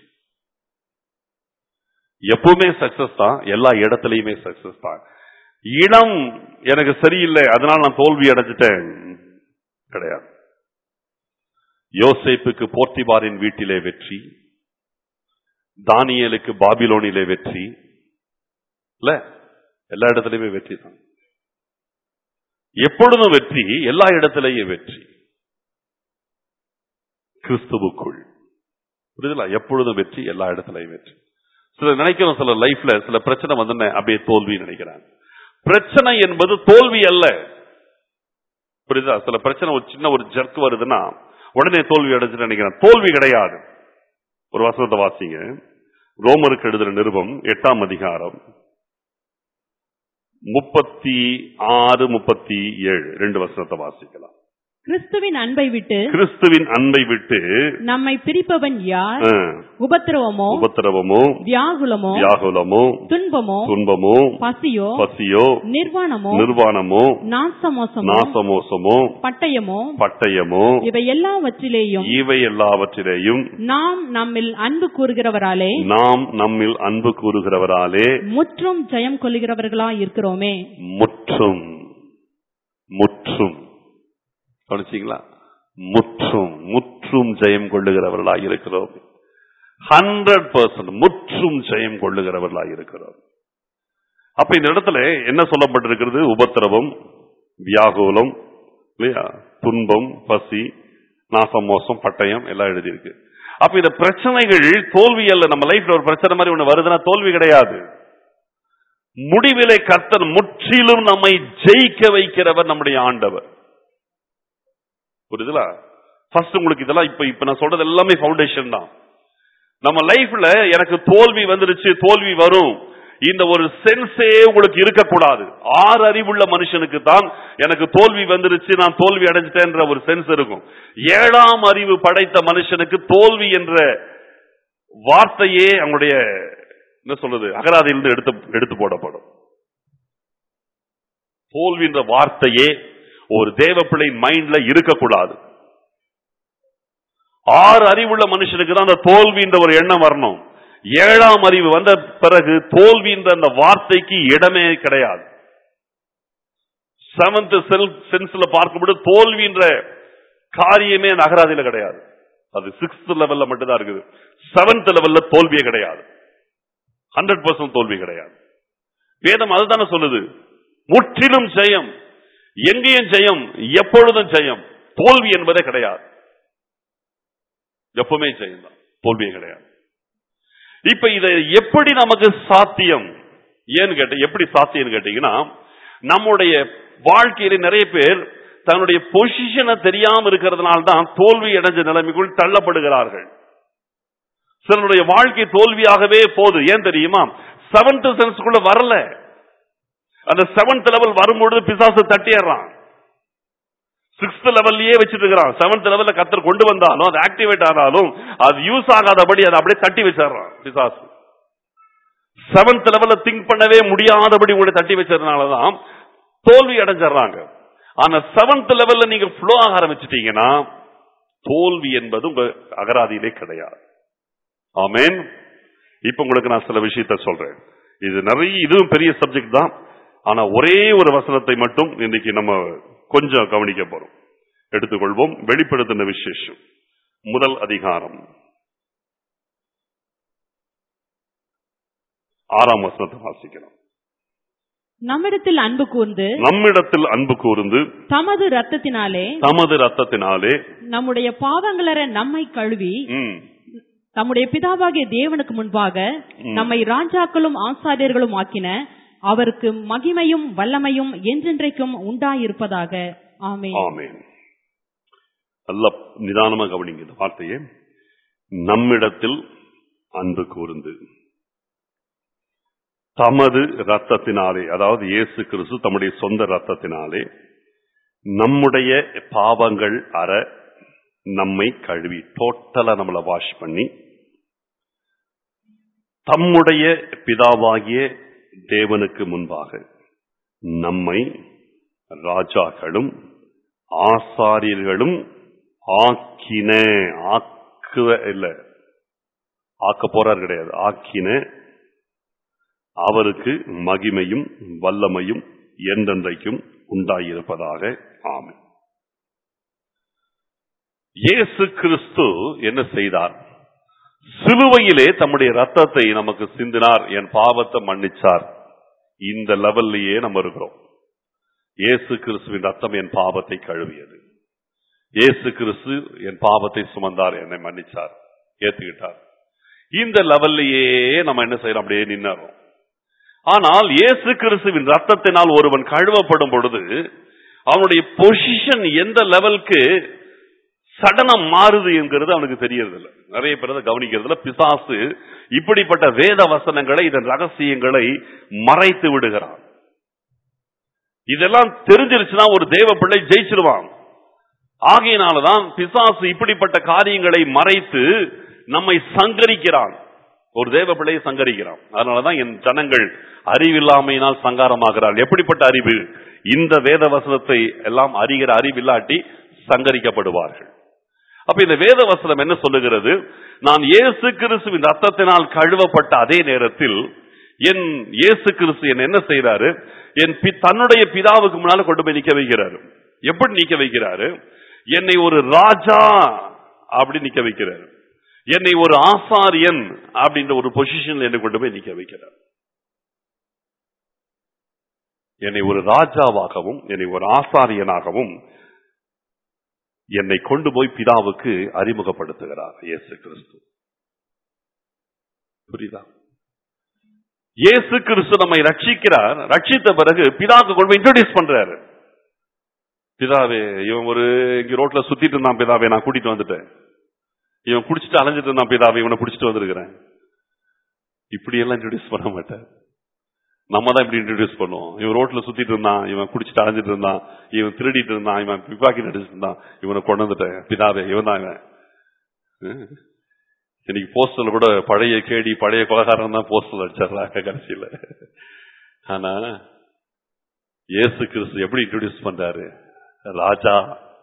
எப்பவுமே சக்சஸ் தான் எல்லா இடத்துலயுமே சக்சஸ் தான் இடம் எனக்கு சரியில்லை அதனால நான் தோல்வி அடைஞ்சிட்டேன் கிடையாது யோசேப்புக்கு போர்த்திபாரின் வீட்டிலே வெற்றி தானியலுக்கு பாபிலோனிலே வெற்றி இல்ல எல்லா இடத்துலயுமே வெற்றி தான் எப்பொழுதும் வெற்றி எல்லா இடத்திலேயும் வெற்றி கிறிஸ்துவுக்குள் புரியுதுல எப்பொழுதும் வெற்றி எல்லா இடத்துலயும் வெற்றி சில நினைக்கிறோம் சில லைஃப்ல சில பிரச்சனை வந்து அப்படியே தோல்வி நினைக்கிறாங்க பிரச்சனை என்பது தோல்வி அல்ல புரியுதா சில பிரச்சனை ஒரு சின்ன ஒரு ஜர்க் வருதுன்னா உடனே தோல்வி அடைஞ்சுட்டு நினைக்கிறேன் தோல்வி கிடையாது ஒரு வசனத்தை வாசிங்க ரோமருக்கு எழுதுற நிருபம் எட்டாம் அதிகாரம் முப்பத்தி ஆறு முப்பத்தி ஏழு ரெண்டு வசனத்தை வாசிக்கலாம் கிறிஸ்துவின் அன்பை விட்டு கிறிஸ்துவின் அன்பை விட்டு நம்மை பிரிப்பவன் யார் ஆ, உபத்திரவமோ உபத்திரவமோ வியாகுலமோ வியாகுலமோ துன்பமோ துன்பமோ பசியோ பசியோ நிர்வாணமோ நிர்வாணமோ நாசமோசமோ நாசமோசமோ பட்டயமோ பட்டயமோ இவை எல்லாவற்றிலேயும் இவை எல்லாவற்றிலேயும் நாம் நம்மில் அன்பு கூறுகிறவராலே நாம் நம்மில் அன்பு கூறுகிறவராலே முற்றும் ஜெயம் கொள்ளுகிறவர்களா இருக்கிறோமே முற்றும் முற்றும் கவனிச்சீங்களா முற்றும் முற்றும் ஜெயம் கொள்ளுகிறவர்களாக இருக்கிறோம் ஹண்ட்ரட் பர்சன்ட் முற்றும் ஜெயம் கொள்ளுகிறவர்களாக இருக்கிறோம் அப்ப இந்த இடத்துல என்ன சொல்லப்பட்டிருக்கிறது உபத்திரவம் வியாகுலம் இல்லையா துன்பம் பசி நாசமோசம் பட்டயம் எல்லாம் எழுதியிருக்கு அப்ப இந்த பிரச்சனைகள் தோல்வி அல்ல நம்ம லைஃப்ல ஒரு பிரச்சனை மாதிரி ஒண்ணு வருதுன்னா தோல்வி கிடையாது முடிவிலே கர்த்தர் முற்றிலும் நம்மை ஜெயிக்க வைக்கிறவர் நம்முடைய ஆண்டவர் புரியுதுல ஃபர்ஸ்ட் உங்களுக்கு இதெல்லாம் இப்ப இப்ப நான் சொல்றது எல்லாமே ஃபவுண்டேஷன் தான் நம்ம லைஃப்ல எனக்கு தோல்வி வந்துருச்சு தோல்வி வரும் இந்த ஒரு சென்ஸே உங்களுக்கு இருக்கக்கூடாது ஆறு அறிவுள்ள மனுஷனுக்கு தான் எனக்கு தோல்வி வந்துருச்சு நான் தோல்வி அடைஞ்சிட்டேன்ற ஒரு சென்ஸ் இருக்கும் ஏழாம் அறிவு படைத்த மனுஷனுக்கு தோல்வி என்ற வார்த்தையே அவங்களுடைய என்ன சொல்றது அகராதியிலிருந்து எடுத்து எடுத்து போடப்படும் தோல்வின்ற வார்த்தையே ஒரு தேவ பிள்ளை மைண்ட்ல இருக்கக்கூடாது ஆறு அறிவுள்ள மனுஷனுக்கு தான் அந்த தோல்வின்ற ஒரு எண்ணம் வரணும் ஏழாம் அறிவு வந்த பிறகு தோல்வின்ற அந்த வார்த்தைக்கு இடமே கிடையாது செவன்த் செல்ஃப் சென்ஸ்ல பார்க்கும்போது தோல்வின்ற காரியமே அந்த அகராதியில கிடையாது அது சிக்ஸ்த் லெவல்ல மட்டும்தான் இருக்குது செவன்த் லெவல்ல தோல்வியே கிடையாது ஹண்ட்ரட் பர்சன்ட் தோல்வி கிடையாது வேதம் அதுதானே சொல்லுது முற்றிலும் ஜெயம் எங்கேயும் ஜெயம் எப்பொழுதும் ஜெயம் தோல்வி என்பதே கிடையாது எப்பவுமே ஜெயம் தான் தோல்வியே கிடையாது இப்ப இதை எப்படி நமக்கு சாத்தியம் ஏன்னு கேட்ட எப்படி சாத்தியம் கேட்டீங்கன்னா நம்முடைய வாழ்க்கையில நிறைய பேர் தன்னுடைய பொசிஷனை தெரியாம இருக்கிறதுனால தான் தோல்வி அடைஞ்ச நிலைமைக்குள் தள்ளப்படுகிறார்கள் சிலருடைய வாழ்க்கை தோல்வியாகவே போகுது ஏன் தெரியுமா செவன்த் சென்ஸ்க்குள்ள வரல அந்த செவன்த் லெவல் வரும்பொழுது பிசாசு தட்டிடுறான் சிக்ஸ்த் லெவல்லயே வச்சிட்டு இருக்கிறான் செவன்த் லெவல்ல கத்தர் கொண்டு வந்தாலும் அது ஆக்டிவேட் ஆனாலும் அது யூஸ் ஆகாதபடி அதை அப்படியே தட்டி வச்சிடறான் பிசாசு செவன்த் லெவல்ல திங்க் பண்ணவே முடியாதபடி உங்களை தட்டி வச்சதுனாலதான் தோல்வி அடைஞ்சிடறாங்க ஆனா செவன்த் லெவல்ல நீங்க ஃப்ளோ ஆக ஆரம்பிச்சிட்டீங்கன்னா தோல்வி என்பது உங்க அகராதியிலே கிடையாது ஆமேன் இப்ப உங்களுக்கு நான் சில விஷயத்த சொல்றேன் இது நிறைய இதுவும் பெரிய சப்ஜெக்ட் தான் ஆனா ஒரே ஒரு வசனத்தை மட்டும் இன்னைக்கு நம்ம கொஞ்சம் கவனிக்க போறோம் எடுத்துக்கொள்வோம் வெளிப்படுத்தின விசேஷம் முதல் அதிகாரம் ஆறாம் வசனத்தை வாசிக்கலாம் நம்மிடத்தில் அன்பு கூர்ந்து நம்மிடத்தில் அன்பு கூர்ந்து தமது ரத்தத்தினாலே தமது ரத்தத்தினாலே நம்முடைய பாவங்களற நம்மை கழுவி ம், தம்முடைய பிதாவாகிய தேவனுக்கு முன்பாக நம்மை ராஜாக்களும் ஆசாரியர்களும் ஆக்கின அவருக்கு மகிமையும் வல்லமையும் என்றென்றைக்கும் உண்டாயிருப்பதாக ஆமென் ஆமென் நல்ல நிதானமா கவனிங்க இந்த வார்த்தையை நம்மிடத்தில் அன்பு கூர்ந்து தமது ரத்தத்தினாலே அதாவது இயேசு கிறிஸ்து தம்முடைய சொந்த ரத்தத்தினாலே நம்முடைய பாவங்கள் அற நம்மை கழுவி டோட்டலா நம்மளை வாஷ் பண்ணி தம்முடைய பிதாவாகிய தேவனுக்கு முன்பாக நம்மை ராஜாக்களும் ஆசாரியர்களும் ஆக்கின ஆக்குவ இல்ல ஆக்க போறார் கிடையாது ஆக்கின அவருக்கு மகிமையும் வல்லமையும் என்றென்றைக்கும் உண்டாயிருப்பதாக ஆமென் இயேசு கிறிஸ்து என்ன செய்தார் சிலுவையிலே தம்முடைய ரத்தத்தை நமக்கு சிந்தினார் என் பாவத்தை மன்னிச்சார் இந்த லெவல்லையே நம்ம இருக்கிறோம் இயேசு கிறிஸ்துவின் ரத்தம் என் பாவத்தை கழுவியது இயேசு கிறிஸ்து என் பாவத்தை சுமந்தார் என்னை மன்னிச்சார் ஏத்துக்கிட்டார் இந்த லெவல்லையே நம்ம என்ன செய்யறோம் அப்படியே நின்னறோம் ஆனால் இயேசு கிறிஸ்துவின் ரத்தத்தினால் ஒருவன் கழுவப்படும் பொழுது அவனுடைய பொசிஷன் எந்த லெவலுக்கு சடனம் மாறுது என்கிறது அவனுக்கு தெரியறதில்ல நிறைய பேர் அதை கவனிக்கிறதுல பிசாசு இப்படிப்பட்ட வேத வசனங்களை இதன் ரகசியங்களை மறைத்து விடுகிறான் இதெல்லாம் தெரிஞ்சிருச்சுன்னா ஒரு தேவ பிள்ளை ஜெயிச்சிருவான் ஆகையினாலதான் பிசாசு இப்படிப்பட்ட காரியங்களை மறைத்து நம்மை சங்கரிக்கிறான் ஒரு தேவ பிள்ளையை சங்கரிக்கிறான் அதனாலதான் என் ஜனங்கள் அறிவில்லாமையினால் சங்காரமாகிறாள் எப்படிப்பட்ட அறிவு இந்த வேத வசனத்தை எல்லாம் அறிகிற அறிவில்லாட்டி சங்கரிக்கப்படுவார்கள் அப்ப இந்த வேத வசனம் என்ன சொல்லுகிறது நான் இயேசு கிறிஸ்துவின் ரத்தத்தினால் கழுவப்பட்ட அதே நேரத்தில் என் இயேசு கிறிஸ்து என்ன என்ன செய்யறாரு என் பி- தன்னுடைய பிதாவுக்கு முன்னால கொண்டு போய் நிக்க வைக்கிறாரு எப்படி நிக்க வைக்கிறாரு என்னை ஒரு ராஜா அப்படி நிக்க வைக்கிறாரு என்னை ஒரு ஆசாரியன் அப்படின்ற ஒரு பொசிஷன்ல என்னை கொண்டு போய் நிக்க வைக்கிறார் என்னை ஒரு ராஜாவாகவும் என்னை ஒரு ஆசாரியனாகவும் என்னை கொண்டு போய் பிதாவுக்கு அறிமுகப்படுத்துகிறார் இயேசு கிறிஸ்து புரியுதா இயேசு கிறிஸ்து நம்மை ரட்சிக்கிறார் ரட்சித்த பிறகு பிதாவுக்கு கொண்டு போய் இன்ட்ரோடியூஸ் பண்றாரு பிதாவே இவன் ஒரு இங்க ரோட்ல சுத்திட்டு இருந்தான் பிதாவே நான் கூட்டிட்டு வந்துட்டேன் இவன் குடிச்சிட்டு அலைஞ்சிட்டு இருந்தான் பிதாவே இவனை பிடிச்சிட்டு வந்திருக்கிறேன் இப்படி எல்லாம் இன்ட்ரோடியூஸ் பண்ண மாட்டார் நம்ம தான் இப்படி இன்ட்ரோடியூஸ் பண்ணுவோம் இவன் ரோட்ல சுத்திட்டு இருந்தான் இவன் குடிச்சிட்டு அலைஞ்சிட்டு இருந்தான் இவன் திருடிட்டு இருந்தான் இவன் பிப்பாக்கி நடிச்சிட்டு இருந்தான் இவனை கொண்டு வந்துட்டேன் பிதாவே இவன் தான் இவன் ஹம். இன்னைக்கு போஸ்டர்ல கூட பழைய கேடி பழைய கொலகாரன் தான் போஸ்டர் அடிச்சிடறாங்க கடைசியில ஆனா இயேசு கிறிஸ்து எப்படி இன்ட்ரோடியூஸ் பண்றாரு ராஜா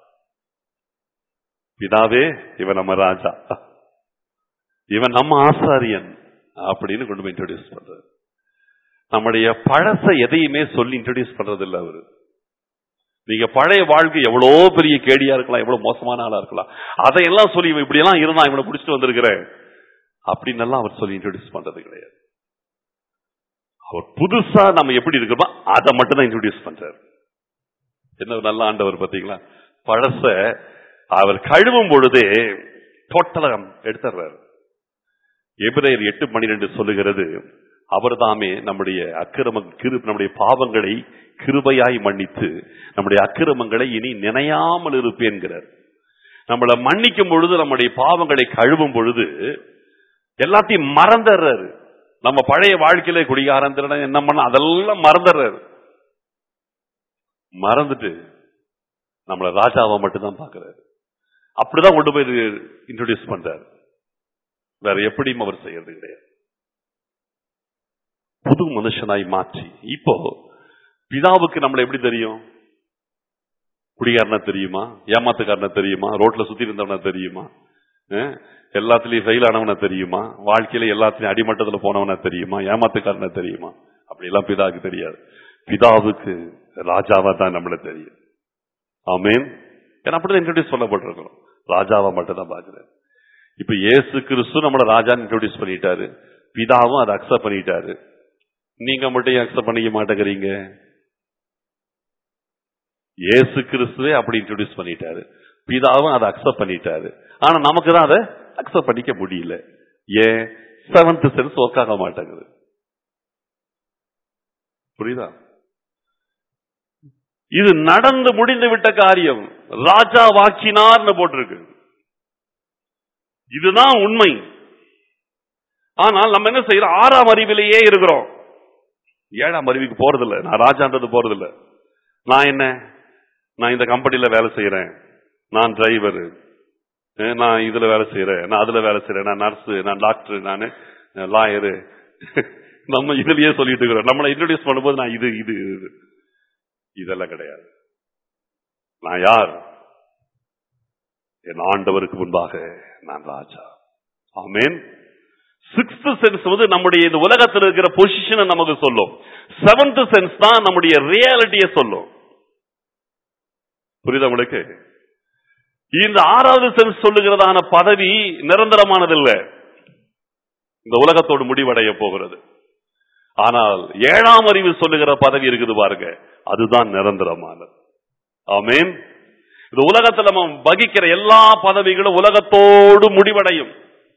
பிதாவே இவன் நம்ம ராஜா இவன் நம்ம ஆசாரியன் அப்படின்னு கொண்டு போய் இன்ட்ரோடியூஸ் பண்றாரு நம்முடைய பழச எதையுமே சொல்லி இன்ட்ரோடியூஸ் பண்றது இல்ல அவரு நீங்க பழைய வாழ்க்கை எவ்வளோ பெரிய கேடியா இருக்கலாம் எவ்வளவு மோசமான ஆளா இருக்கலாம் அதையெல்லாம் சொல்லி இவன் இப்படி எல்லாம் இருந்தான் இவனை பிடிச்சிட்டு வந்திருக்கிறேன் அப்படின்னு எல்லாம் அவர் சொல்லி இன்ட்ரோடியூஸ் பண்றது கிடையாது அவர் புதுசா நம்ம எப்படி இருக்கிறோமோ அதை மட்டும் தான் இன்ட்ரோடியூஸ் பண்றாரு என்ன ஒரு நல்ல ஆண்டவர் பாத்தீங்களா பழச அவர் கழுவும் பொழுதே டோட்டலா எடுத்துறாரு எபிரேயர் எட்டு பன்னிரெண்டு சொல்லுகிறது அவர்தாமே நம்முடைய அக்கிரம கிரு நம்முடைய பாவங்களை கிருபையாய் மன்னித்து நம்முடைய அக்கிரமங்களை இனி நினையாமல் இருப்பேன்கிறார் நம்மளை மன்னிக்கும் பொழுது நம்முடைய பாவங்களை கழுவும் பொழுது எல்லாத்தையும் மறந்துடுறாரு நம்ம பழைய வாழ்க்கையில குடிகாரன் திருடன் என்ன பண்ண அதெல்லாம் மறந்துடுறாரு மறந்துட்டு நம்மள ராஜாவை மட்டும்தான் பாக்குறாரு அப்படிதான் கொண்டு போய் இன்ட்ரோடியூஸ் பண்றாரு வேற எப்படியும் அவர் செய்யறது கிடையாது புது மனுஷனாய் மாற்றி இப்போ பிதாவுக்கு நம்மள எப்படி தெரியும் குடிகாரனா தெரியுமா ஏமாத்துக்காரனா தெரியுமா ரோட்ல சுத்தி இருந்தவனா தெரியுமா அஹ், எல்லாத்துலயும் ஃபெயில் ஆனவனா தெரியுமா வாழ்க்கையில எல்லாத்துலயும் அடிமட்டத்துல போனவனா தெரியுமா ஏமாத்துக்காரனா தெரியுமா அப்படி எல்லாம் பிதாவுக்கு தெரியாது பிதாவுக்கு ராஜாவா தான் நம்மள தெரியும் ஆமேன் ஏன்னா அப்படிதான் இன்ட்ரோடியூஸ் பண்ணப்பட்டிருக்கிறோம் ராஜாவா மட்டும் தான் பாக்குறாரு இப்ப இயேசு கிறிஸ்து நம்மள ராஜான்னு இன்ட்ரோடியூஸ் பண்ணிட்டாரு பிதாவும் அதை அக்செப்ட் பண்ணிட்டாரு நீங்க மட்டும் அக்செப்ட் பண்ணிக்க மாட்டேங்கிறீங்க இயேசு கிறிஸ்துவே அப்படி இன்ட்ரோடியூஸ் பண்ணிட்டாரு பிதாவும் அதை அக்செப்ட் பண்ணிட்டாரு ஆனா நமக்கு தான் அதை அக்செப்ட் பண்ணிக்க முடியல ஏன் செவன்த் சென்ஸ் ஒர்க் ஆக மாட்டேங்குது புரியுதா இது நடந்து முடிந்து விட்ட காரியம் ராஜா வாக்கினார்னு போட்டிருக்கு இதுதான் உண்மை ஆனால் நம்ம என்ன செய்யறோம் ஆறாம் அறிவிலேயே இருக்கிறோம் ஏழாம் அறிவுக்கு போறதில்ல நான் ராஜான்றது போறதில்ல நான் என்ன நான் இந்த கம்பெனில வேலை செய்யறேன் நான் டிரைவர் நான் இதுல வேலை செய்யறேன் நான் அதுல வேலை செய்யறேன் நான் நர்ஸ் நான் டாக்டர் நான் லாயரு நம்ம இதுலயே சொல்லிட்டு இருக்கிறோம் நம்மளை இன்ட்ரோடியூஸ் பண்ணும்போது நான் இது இது இது இதெல்லாம் கிடையாது நான் யார் என் ஆண்டவருக்கு முன்பாக நான் ராஜா ஆமேன் சிக்ஸ்த் சென்ஸ் வந்து நம்முடைய இந்த உலகத்தில் இருக்கிற பொசிஷனை நமக்கு சொல்லும் செவன்த் சென்ஸ் தான் நம்முடைய ரியாலிட்டியை சொல்லும் புரியுதா உங்களுக்கு இந்த ஆறாவது சென்ஸ் சொல்லுகிறதான பதவி நிரந்தரமானதில்லை இந்த உலகத்தோடு முடிவடைய போகிறது ஆனால் ஏழாம் அறிவு சொல்லுகிற பதவி இருக்குது பாருங்க அதுதான் நிரந்தரமானது ஆமேன் இந்த உலகத்தில் நம்ம வகிக்கிற எல்லா பதவிகளும் உலகத்தோடு முடிவடையும்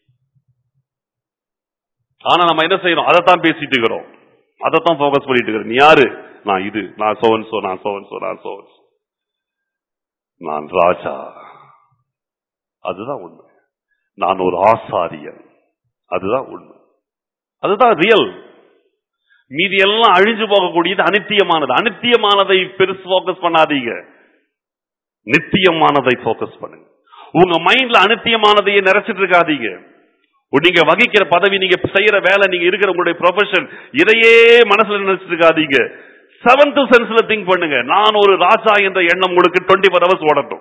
ஆனா நம்ம என்ன செய்யறோம் அதைத்தான் பேசிட்டு இருக்கிறோம் அதைத்தான் போக்கஸ் பண்ணிட்டு இருக்கிறோம் நீ யாரு நான் இது நான் சோவன் சோ நான் சோவன் சோ நான் சோவன் சோ. நான் ராஜா அதுதான் உண்மை நான் ஒரு ஆசாரியன் அதுதான் உண்மை அதுதான் ரியல் மீதி எல்லாம் அழிஞ்சு போகக்கூடியது அனித்தியமானது அனித்தியமானதை பெருசு போக்கஸ் பண்ணாதீங்க நித்தியமானதை போக்கஸ் பண்ணுங்க உங்க மைண்ட்ல அனித்தியமானதையே நிறைச்சிட்டு இருக்காதீங்க நீங்க வகிக்கிற பதவி நீங்க செய்யற வேலை நீங்க இருக்கிற உங்களுடைய ப்ரொஃபஷன் இதையே மனசுல நினைச்சிட்டு இருக்காதீங்க செவன்த் சென்ஸ்ல திங்க் பண்ணுங்க நான் ஒரு ராஜா என்ற எண்ணம் உங்களுக்கு டுவெண்ட்டி ஃபோர் ஹவர்ஸ் ஓடட்டும்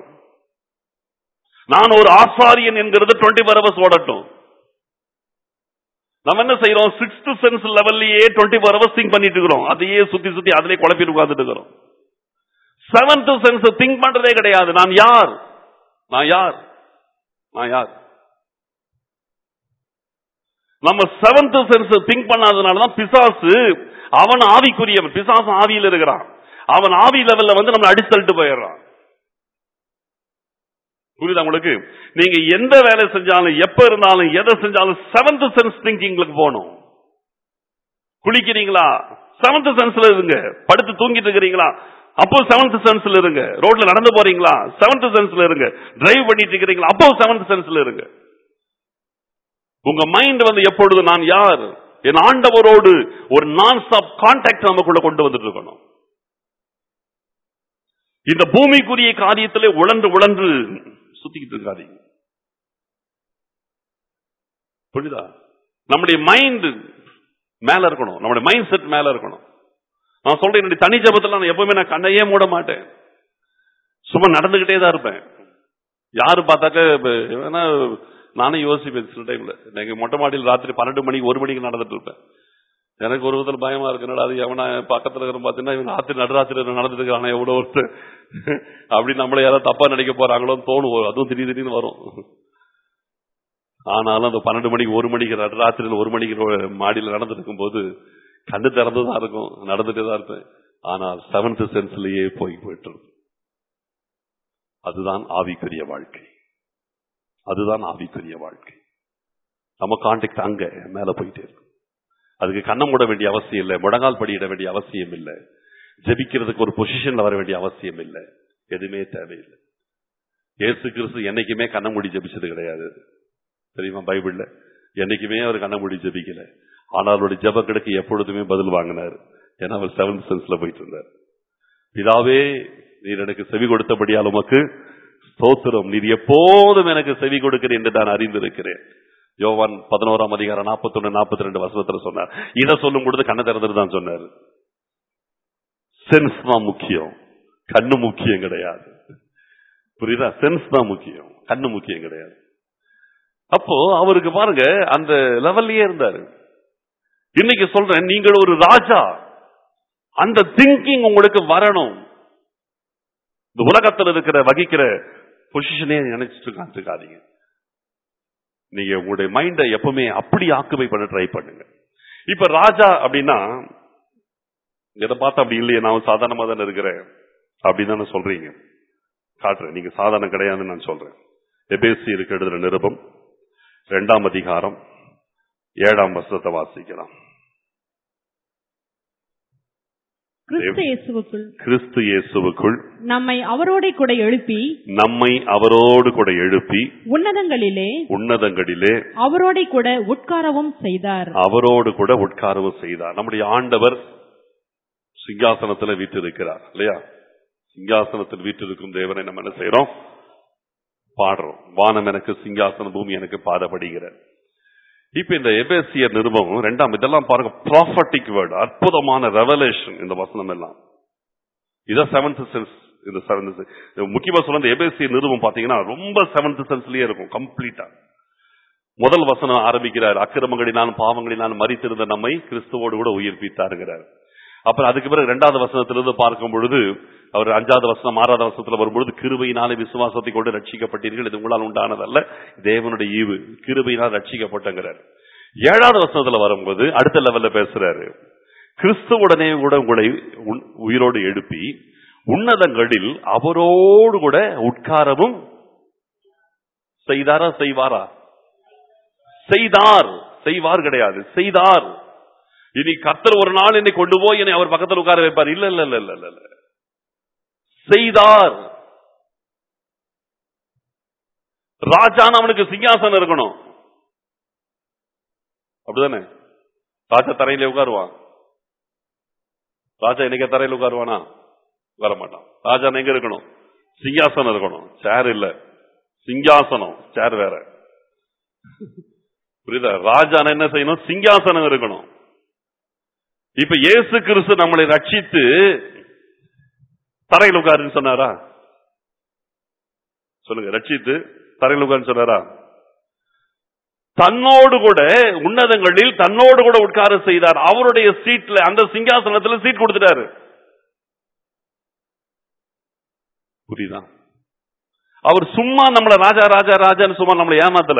நான் ஒரு ஆசாரியன் என்கிறது டுவெண்ட்டி ஃபோர் ஹவர்ஸ் ஓடட்டும் நம்ம என்ன செய்யறோம் சிக்ஸ்த் சென்ஸ் லெவல்லயே டுவெண்ட்டி ஃபோர் ஹவர்ஸ் திங்க் பண்ணிட்டு இருக்கிறோம் அதையே சுத்தி சுத்தி அதிலே குழப்பிட்டு உட்கார்ந்துட்டு இருக்கிறோம் செவன்த் சென்ஸ் திங்க் பண்றதே கிடையாது நான் யார் நான் யார் நான் யார் நம்ம செவன்த் சென்ஸ் திங்க் பண்ணாதனால தான் பிசாசு அவன் ஆவிக்குரியவன் பிசாசு ஆவியில் இருக்கிறான் அவன் ஆவி லெவல்ல வந்து நம்ம அடிச்சு தள்ளிட்டு போயிடுறான் புரியுதா உங்களுக்கு நீங்க எந்த வேலை செஞ்சாலும் எப்ப இருந்தாலும் எதை செஞ்சாலும் செவன்த் சென்ஸ் திங்கிங்களுக்கு போகணும் குளிக்கிறீங்களா செவன்த் சென்ஸ்ல இருங்க படுத்து தூங்கிட்டு இருக்கிறீங்களா அப்போ செவன்த் சென்ஸ்ல இருங்க ரோட்ல நடந்து போறீங்களா செவன்த் சென்ஸ்ல இருங்க டிரைவ் பண்ணிட்டு இருக்கிறீங்களா அப்போ செவன்த் சென்ஸ்ல இருங்க உங்க மைண்ட் வந்து எப்பொழுது நான் யார் என் ஆண்டவரோடு ஒரு நான் ஸ்டாப் கான்டாக்ட் நமக்குள்ள கொண்டு வந்துட்டு இருக்கணும் இந்த பூமிக்குரிய காரியத்திலே உழன்று உழன்று சுத்திக்கிட்டு இருக்காதீங்க புரியுதா நம்முடைய மைண்ட் மேல இருக்கணும் நம்முடைய மைண்ட் செட் மேல இருக்கணும் நான் சொல்றேன் என்னுடைய தனி ஜபத்துல நான் எப்பவுமே நான் கண்ணையே மூட மாட்டேன் சும்மா நடந்துகிட்டே தான் இருப்பேன் யாரு பார்த்தாக்க இப்ப வேணா நானும் யோசிப்பேன் சில டைம்ல எங்க மொட்டை மாடியில் ராத்திரி பன்னெண்டு மணிக்கு ஒரு மணிக்கு நடந்துட்டு இருப்பேன் எனக்கு ஒரு விதத்தில் பயமா இருக்கு அது எவனா பக்கத்துல இருக்கிற பாத்தீங்கன்னா இவன் ராத்திரி நடுராத்திரி நடந்துட்டு இருக்கான எவ்வளவு ஒருத்தர் அப்படி நம்மள யாராவது தப்பா நினைக்க போறாங்களோன்னு தோணும் அதுவும் திடீர் திடீர்னு வரும் ஆனாலும் அந்த பன்னெண்டு மணிக்கு ஒரு மணிக்கு நடுராத்திரியில் ஒரு மணிக்கு மாடியில் நடந்துட்டு இருக்கும்போது கண்டு திறந்துதான் இருக்கும் நடந்துட்டே தான் இருப்பேன் ஆனால் செவன்த் சென்ஸ்லயே போய் போயிட்டு இருக்கும் அதுதான் ஆவிக்குரிய வாழ்க்கை அதுதான் ஆவிக்குரிய வாழ்க்கை நம்ம கான்டாக்ட் அங்க மேல போயிட்டே இருக்கும் அதுக்கு கண்ணம் மூட வேண்டிய அவசியம் இல்லை முடங்கால் படியிட வேண்டிய அவசியம் இல்லை ஜெபிக்கிறதுக்கு ஒரு பொசிஷன்ல வர வேண்டிய அவசியம் இல்லை எதுவுமே தேவையில்லை ஏசு கிறிஸ்து என்னைக்குமே கண்ணம் மூடி ஜெபிச்சது கிடையாது தெரியுமா பைபிள்ல என்னைக்குமே அவர் கண்ணம் மூடி ஜெபிக்கல ஆனால் அவருடைய ஜெபக்கிடக்கு எப்பொழுதுமே பதில் வாங்கினார் ஏன்னா அவர் செவன்த் சென்ஸ்ல போயிட்டு இருந்தார் பிதாவே நீர் எனக்கு செவி கொடுத்தபடியால் உமக்கு ஸ்தோத்திரம் நீர் எப்போதும் எனக்கு செவி கொடுக்கிறேன் என்று நான் அறிந்திருக்கிறேன் யோவான் பதினோராம் அதிகாரம் நாற்பத்தொன்னு நாற்பத்தி ரெண்டு வசனத்துல சொன்னார் இதை சொல்லும் பொழுது கண்ணை திறந்துட்டு தான் சொன்னார் சென்ஸ் தான் முக்கியம் கண்ணு முக்கியம் கிடையாது புரியுதா சென்ஸ் தான் முக்கியம் கண்ணு முக்கியம் கிடையாது அப்போ அவருக்கு பாருங்க அந்த லெவல்லயே இருந்தாரு இன்னைக்கு சொல்றேன் நீங்கள் ஒரு ராஜா அந்த திங்கிங் உங்களுக்கு வரணும் இந்த உலகத்தில் இருக்கிற வகிக்கிற பொசிஷனே நினைச்சிட்டு இருக்காதீங்க நீங்க உங்களுடைய மைண்டை எப்பவுமே அப்படி ஆக்குவை பண்ண ட்ரை பண்ணுங்க இப்ப ராஜா அப்படின்னா இதை பார்த்தா அப்படி இல்லையே நான் சாதாரணமா தானே இருக்கிறேன் அப்படின்னு தானே சொல்றீங்க காட்டுறேன் நீங்க சாதாரணம் கிடையாதுன்னு நான் சொல்றேன் எபேசி இருக்கு எழுதுற நிருபம் இரண்டாம் அதிகாரம் ஏழாம் வசனத்தை வாசிக்கலாம் கிறிஸ்து இயேசுவுக்குள் கிறிஸ்து இயேசுவுக்குள் நம்மை அவரோட கூட எழுப்பி நம்மை அவரோடு கூட எழுப்பி உன்னதங்களிலே உன்னதங்களிலே அவரோட கூட உட்காரவும் செய்தார் அவரோடு கூட உட்காரவும் செய்தார் நம்முடைய ஆண்டவர் சிங்காசனத்துல வீற்றிருக்கிறார் இல்லையா சிங்காசனத்தில் வீற்றிருக்கும் தேவனை நம்ம என்ன செய்யறோம் பாடுறோம் வானம் எனக்கு சிங்காசன பூமி எனக்கு பாதப்படுகிற இப்ப இந்த எபேசியர் நிருபம் ரெண்டாம் இதெல்லாம் பாருங்க ப்ராஃபட்டிக் வேர்டு அற்புதமான ரெவலேஷன் இந்த வசனம் எல்லாம் இதான் செவன்த் சென்ஸ் இந்த செவன்த் முக்கியமா சொல்ல இந்த எபேசியர் நிருபம் பாத்தீங்கன்னா ரொம்ப செவன்த் சென்ஸ்லயே இருக்கும் கம்ப்ளீட்டா முதல் வசனம் ஆரம்பிக்கிறார் அக்கிரமங்களினாலும் பாவங்களினாலும் மறித்திருந்த நம்மை கிறிஸ்துவோடு கூட உயிர்ப்பித்தாருங்கிறார் அப்புறம் அதுக்கு பிறகு இரண்டாவது வசனத்திலிருந்து பார்க்கும் பொழுது அவர் அஞ்சாவது வசனம் ஆறாவது வசனத்துல வரும்பொழுது கிருபையினாலே விசுவாசத்தை கொண்டு ரட்சிக்கப்பட்டீர்கள் இது உங்களால் உண்டானதல்ல தேவனுடைய ஈவு கிருபையினால் ரட்சிக்கப்பட்டங்கிறார் ஏழாவது வசனத்துல வரும்போது அடுத்த லெவல்ல பேசுறாரு கிறிஸ்துவுடனே கூட உங்களை உன்- உயிரோடு எழுப்பி உன்னதங்களில் அவரோடு கூட உட்காரவும் செய்தாரா செய்வாரா செய்தார் செய்வார் கிடையாது செய்தார் இனி கர்த்தர் ஒரு நாள் என்னை கொண்டு போய் என்னை அவர் பக்கத்தில் உட்கார வைப்பார் இல்ல இல்ல இல்ல இல்ல இல்ல, இல்ல செய்தார் ராஜான்னு அவனுக்கு சிங்காசனம் இருக்கணும் அப்படிதானே ராஜா தரையில உட்காருவான் ராஜா என்னைக்க தரையில உட்காருவானா உட்கார மாட்டான் ராஜா எங்க இருக்கணும் சிங்காசனம் இருக்கணும் சேர் இல்ல சிங்காசனம் சேர் வேற புரியுதா ராஜா என்ன செய்யணும் சிங்காசனம் இருக்கணும் இப்ப இயேசு கிறிஸ்து நம்மளை ரட்சித்து தரையில் உட்காருன்னு சொன்னாரா சொல்லுங்க ரட்சித்து தரையில் உட்காருன்னு சொன்னாரா தன்னோடு கூட உன்னதங்களில் தன்னோடு கூட உட்கார செய்தார் அவருடைய சீட்ல அந்த சிங்காசனத்துல சீட் கொடுத்துட்டாரு புரியுதா அவர் சும்மா நம்மள ராஜா ராஜா ராஜான்னு சும்மா நம்மளை ஏமாத்தல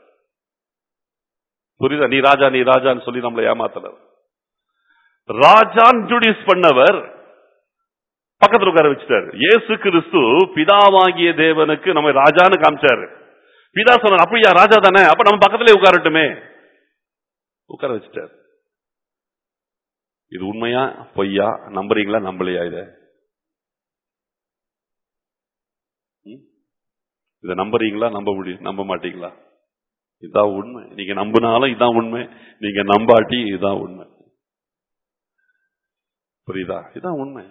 புரியுதா நீ ராஜா நீ ராஜான்னு சொல்லி நம்மளை ஏமாத்தல ராஜான் இன்ட்ரோடியூஸ் பண்ணவர் பக்கத்துல உட்கார வச்சுட்டாரு இயேசு கிறிஸ்து பிதாவாகிய தேவனுக்கு நம்ம ராஜான்னு காமிச்சாரு பிதா சொன்னார் அப்படியா ராஜா தானே அப்ப நம்ம பக்கத்திலே உட்காரட்டுமே உட்கார வச்சுட்டாரு இது உண்மையா பொய்யா நம்புறீங்களா நம்பலையா இத ம்? இத நம்புறீங்களா நம்ப முடியும் நம்ப மாட்டீங்களா இதான் உண்மை நீங்க நம்பினாலும் இதான் உண்மை நீங்க நம்பாட்டி இதுதான் உண்மை புரியுதா இதான் உண்மை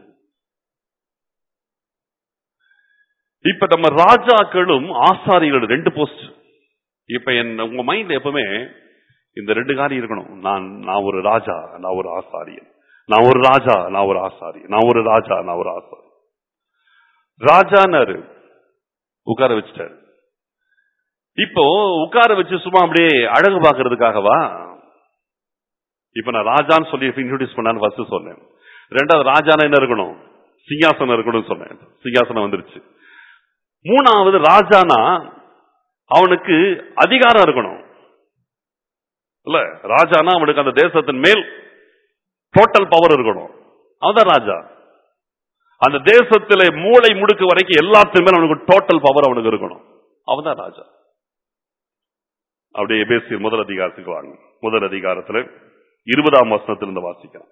இப்ப நம்ம ராஜாக்களும் ஆசாரிகளும் ரெண்டு போஸ்ட் இப்ப என் உங்க மைண்ட்ல எப்பவுமே இந்த ரெண்டு காரியம் இருக்கணும் நான் நான் ஒரு ராஜா நான் ஒரு ஆசாரியன் நான் ஒரு ராஜா நான் ஒரு ஆசாரி நான் ஒரு ராஜா நான் ஒரு ஆசாரி ராஜானாரு உட்கார வச்சுட்டாரு இப்போ உட்கார வச்சு சும்மா அப்படியே அழகு பார்க்கறதுக்காகவா இப்ப நான் ராஜான்னு சொல்லி இன்ட்ரோடியூஸ் பண்ணான்னு ஃபர்ஸ்ட் சொன்னேன் ரெண்டாவது ராஜானா என்ன இருக்கணும் சிங்காசனம் இருக்கணும்னு சொன்னேன் சிங்காசனம் வந்துருச்சு மூணாவது ராஜானா அவனுக்கு அதிகாரம் இருக்கணும் இல்ல ராஜானா அவனுக்கு அந்த தேசத்தின் மேல் டோட்டல் பவர் இருக்கணும் அவன்தான் ராஜா அந்த தேசத்திலே மூளை முடுக்கு வரைக்கும் எல்லாத்தின் மேல அவனுக்கு டோட்டல் பவர் அவனுக்கு இருக்கணும் அவன்தான் ராஜா அப்படியே எபேசியர் முதல் அதிகாரத்துக்கு வாங்க முதல் அதிகாரத்துல இருபதாம் வசனத்திலிருந்து வாசிக்கலாம்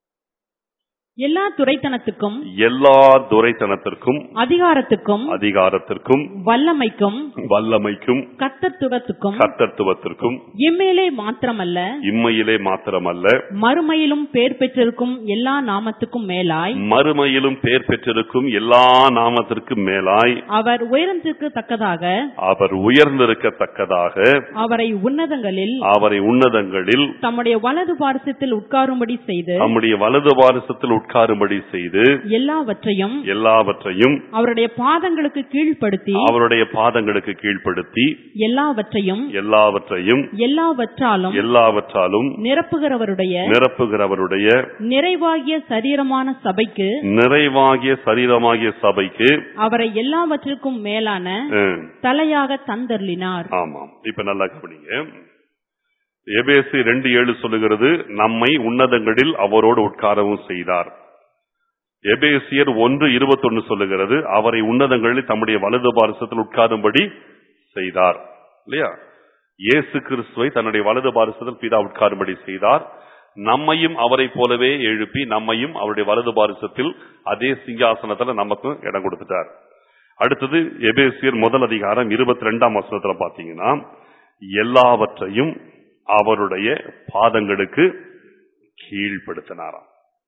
எல்லா துரைத்தனத்துக்கும் எல்லா துரைத்தனத்திற்கும் அதிகாரத்துக்கும் அதிகாரத்திற்கும் வல்லமைக்கும் வல்லமைக்கும் கர்த்தத்துவத்துக்கும் கர்த்தத்துவத்திற்கும் இம்மேலே மாத்திரமல்ல இம்மையிலே மாத்திரமல்ல மறுமையிலும் பேர் பெற்றிருக்கும் எல்லா நாமத்துக்கும் மேலாய் மறுமையிலும் பேர் பெற்றிருக்கும் எல்லா நாமத்திற்கும் மேலாய் அவர் உயரத்திற்கு தக்கதாக அவர் உயர்ந்திருக்கத்தக்கதாக அவரை உன்னதங்களில் அவரை உன்னதங்களில் தம்முடைய வலது பாரசத்தில் உட்காரும்படி செய்து நம்முடைய வலது வாரசத்தில் உட்காரும்படி செய்து எல்லாவற்றையும் எல்லாவற்றையும் அவருடைய பாதங்களுக்கு கீழ்ப்படுத்தி அவருடைய பாதங்களுக்கு கீழ்ப்படுத்தி எல்லாவற்றையும் எல்லாவற்றையும் எல்லாவற்றாலும் எல்லாவற்றாலும் நிரப்புகிறவருடைய நிரப்புகிறவருடைய நிறைவாகிய சரீரமான சபைக்கு நிறைவாகிய சரீரமாகிய சபைக்கு அவரை எல்லாவற்றிற்கும் மேலான ம், தலையாக தந்தர்லினார் ஆமாம் இப்ப நல்லா கவனிங்க எபேசு ரெண்டு ஏழு சொல்லுகிறது நம்மை உன்னதங்களில் அவரோடு உட்காரவும் செய்தார் எபேசியர் ஒன்று இருபத்தொன்னு சொல்லுகிறது அவரை உன்னதங்களில் தம்முடைய வலது பாரசத்தில் உட்காரும்படி செய்தார் இல்லையா இயேசு கிறிஸ்துவை தன்னுடைய வலது பாரசத்தில் பிதா உட்காரும்படி செய்தார் நம்மையும் அவரை போலவே எழுப்பி நம்மையும் அவருடைய வலது பாரசத்தில் அதே சிங்காசனத்துல நமக்கு இடம் கொடுத்துட்டார் அடுத்தது எபேசியர் முதல் அதிகாரம் இருபத்தி ரெண்டாம் வசனத்துல பாத்தீங்கன்னா எல்லாவற்றையும் அவருடைய பாதங்களுக்கு கீழ்ப்படுத்தினாராம்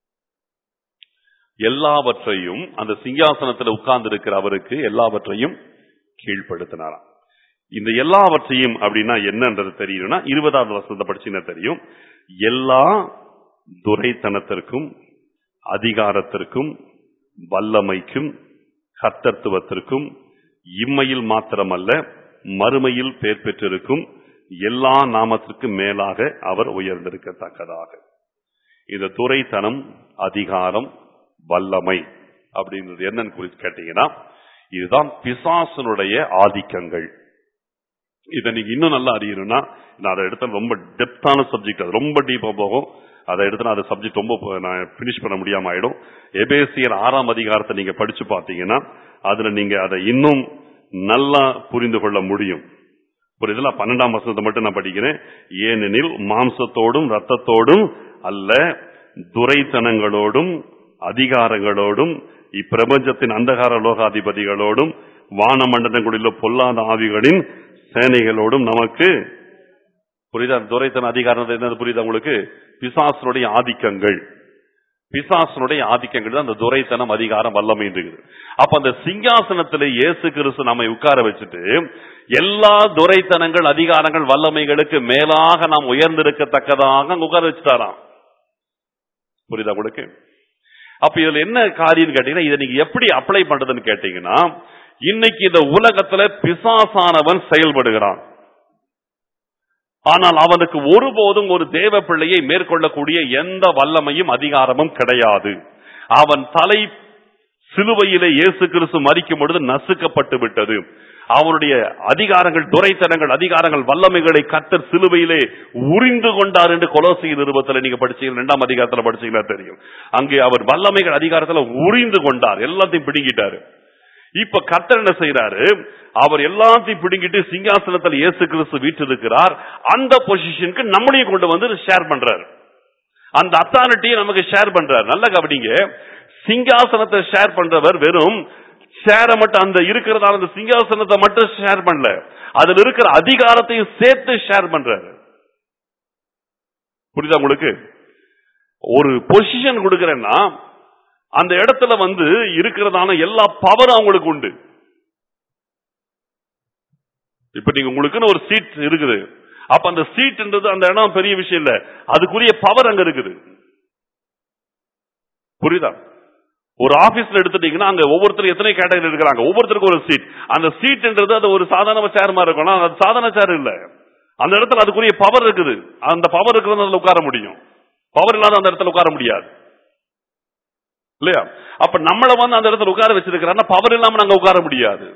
எல்லாவற்றையும் அந்த சிங்காசனத்தில் உட்கார்ந்து இருக்கிற அவருக்கு எல்லாவற்றையும் கீழ்ப்படுத்தினாராம் இந்த எல்லாவற்றையும் அப்படின்னா என்னன்றது தெரியணும்னா இருபதாவது வசனத்தை படிச்சீங்கன்னா தெரியும் எல்லா துரைத்தனத்திற்கும் அதிகாரத்திற்கும் வல்லமைக்கும் கர்த்தத்துவத்திற்கும் இம்மையில் மாத்திரமல்ல மறுமையில் பேர் பெற்றிருக்கும் எல்லா நாமத்திற்கும் மேலாக அவர் உயர்ந்திருக்கத்தக்கதாக இந்த துறைத்தனம் அதிகாரம் வல்லமை அப்படின்றது என்னன்னு குறித்து கேட்டீங்கன்னா இதுதான் பிசாசனுடைய ஆதிக்கங்கள் இதை நீங்க இன்னும் நல்லா அறியணும்னா நான் அதை எடுத்த ரொம்ப டெப்தான சப்ஜெக்ட் அது ரொம்ப டீப்பா போகும் அதை எடுத்து அந்த சப்ஜெக்ட் ரொம்ப ப- நான் பினிஷ் பண்ண முடியாம ஆயிடும் எபேசியர் ஆறாம் அதிகாரத்தை நீங்க படிச்சு பார்த்தீங்கன்னா அதுல நீங்க அதை இன்னும் நல்லா புரிந்து கொள்ள முடியும் புரியுதுல பன்னெண்டாம் வசனத்தை மட்டும் நான் படிக்கிறேன் ஏனெனில் மாம்சத்தோடும் ரத்தத்தோடும் அல்ல துரைத்தனங்களோடும் அதிகாரங்களோடும் இப்பிரபஞ்சத்தின் அந்தகார லோகாதிபதிகளோடும் வானமண்டலங்களில் பொல்லாத ஆவிகளின் சேனைகளோடும் நமக்கு புரியுதா துரைத்தன அதிகாரம் என்னது புரியுதா உங்களுக்கு பிசாசனுடைய ஆதிக்கங்கள் பிசாசனுடைய ஆதிக்கங்கள் தான் அந்த துரைத்தனம் அதிகாரம் வல்லமை இருக்குது அப்ப அந்த சிங்காசனத்திலே இயேசு கிறிஸ்து நம்மை உட்கார வச்சுட்டு எல்லா துரைத்தனங்கள் அதிகாரங்கள் வல்லமைகளுக்கு மேலாக நாம் உயர்ந்திருக்கத்தக்கதாக அங்க உட்கார வச்சுட்டாராம் புரியுதா உங்களுக்கு அப்ப இதுல என்ன காரியம் கேட்டீங்கன்னா இதை நீங்க எப்படி அப்ளை பண்றதுன்னு கேட்டீங்கன்னா இன்னைக்கு இந்த உலகத்துல பிசாசானவன் செயல்படுகிறான் ஆனால் அவனுக்கு ஒருபோதும் ஒரு தேவ பிள்ளையை மேற்கொள்ளக்கூடிய எந்த வல்லமையும் அதிகாரமும் கிடையாது அவன் தலை சிலுவையிலே இயேசு கிறிஸ்து மறிக்கும் பொழுது நசுக்கப்பட்டு விட்டது அவனுடைய அதிகாரங்கள் துரைத்தனங்கள் அதிகாரங்கள் வல்லமைகளை கத்தர் சிலுவையிலே உறிந்து கொண்டார் என்று கொலோசி நிருபத்தில் நீங்க படிச்சீங்க இரண்டாம் அதிகாரத்துல படிச்சீங்களா தெரியும் அங்கே அவர் வல்லமைகள் அதிகாரத்துல உறிந்து கொண்டார் எல்லாத்தையும் பிடுங்கிட்டாரு இப்ப கத்தர் என்ன செய்யறாரு அவர் எல்லாத்தையும் பிடுங்கிட்டு சிங்காசனத்தில் இயேசு கிறிஸ்து வீற்றிருக்கிறார் அந்த பொசிஷனுக்கு நம்மளையும் கொண்டு வந்து ஷேர் பண்றாரு அந்த அத்தாரிட்டியை நமக்கு ஷேர் பண்றாரு நல்ல கவனிங்க சிங்காசனத்தை ஷேர் பண்றவர் வெறும் ஷேரை மட்டும் அந்த இருக்கிறதான அந்த சிங்காசனத்தை மட்டும் ஷேர் பண்ணல அதுல இருக்கிற அதிகாரத்தையும் சேர்த்து ஷேர் பண்றாரு புரியுதா உங்களுக்கு ஒரு பொசிஷன் கொடுக்கறேன்னா அந்த இடத்துல வந்து இருக்கிறதான எல்லா பவரும் அவங்களுக்கு உண்டு இப்ப நீங்க உங்களுக்குன்னு ஒரு சீட் இருக்குது அப்ப அந்த சீட்ன்றது அந்த இடம் பெரிய விஷயம் இல்ல அதுக்குரிய பவர் அங்க இருக்குது புரியுதா ஒரு ஆபீஸ்ல எடுத்துட்டீங்கன்னா அங்க ஒவ்வொருத்தரும் எத்தனை கேட்டகரி இருக்கிறாங்க ஒவ்வொருத்தருக்கும் ஒரு சீட் அந்த சீட்ன்றது அது ஒரு சாதாரண சேர் மாதிரி இருக்கும் ஆனா அது சாதாரண சேர் இல்ல அந்த இடத்துல அதுக்குரிய பவர் இருக்குது அந்த பவர் இருக்கிறது அதுல உட்கார முடியும் பவர் இல்லாத அந்த இடத்துல உட்கார முடியாது இல்லையா அப்ப நம்மள வந்து அந்த இடத்துல உட்கார வச்சிருக்கிறாருன்னா பவர் இல்லாம நாங்க உட்கார முடியாது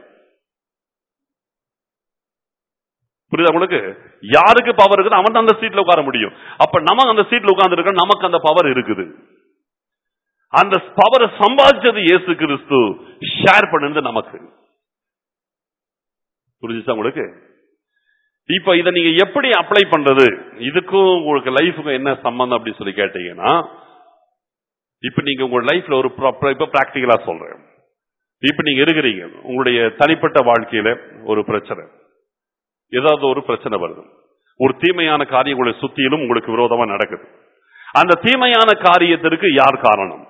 புரியுதா உங்களுக்கு யாருக்கு பவர் இருக்குது அவன் தான் அந்த சீட்ல உட்கார முடியும் அப்ப நம்ம அந்த சீட்ல உட்கார்ந்து நமக்கு அந்த பவர் இருக்குது அந்த பவரை சம்பாதிச்சது இயேசு கிறிஸ்து ஷேர் பண்ணது நமக்கு புரிஞ்சுச்சா உங்களுக்கு இப்ப இதை நீங்க எப்படி அப்ளை பண்றது இதுக்கும் உங்களுக்கு லைஃபுக்கும் என்ன சம்பந்தம் அப்படி சொல்லி கேட்டீங்கன்னா இப்ப நீங்க உங்க லைஃப்ல ஒரு pro- இப்ப பிராக்டிகலா சொல்றேன் இப்ப நீங்க இருக்கிறீங்க உங்களுடைய தனிப்பட்ட வாழ்க்கையில ஒரு பிரச்சனை ஏதாவது ஒரு பிரச்சனை வருது ஒரு தீமையான காரியம் உங்களை சுத்தியிலும் உங்களுக்கு விரோதமா நடக்குது அந்த தீமையான காரியத்திற்கு யார் காரணம்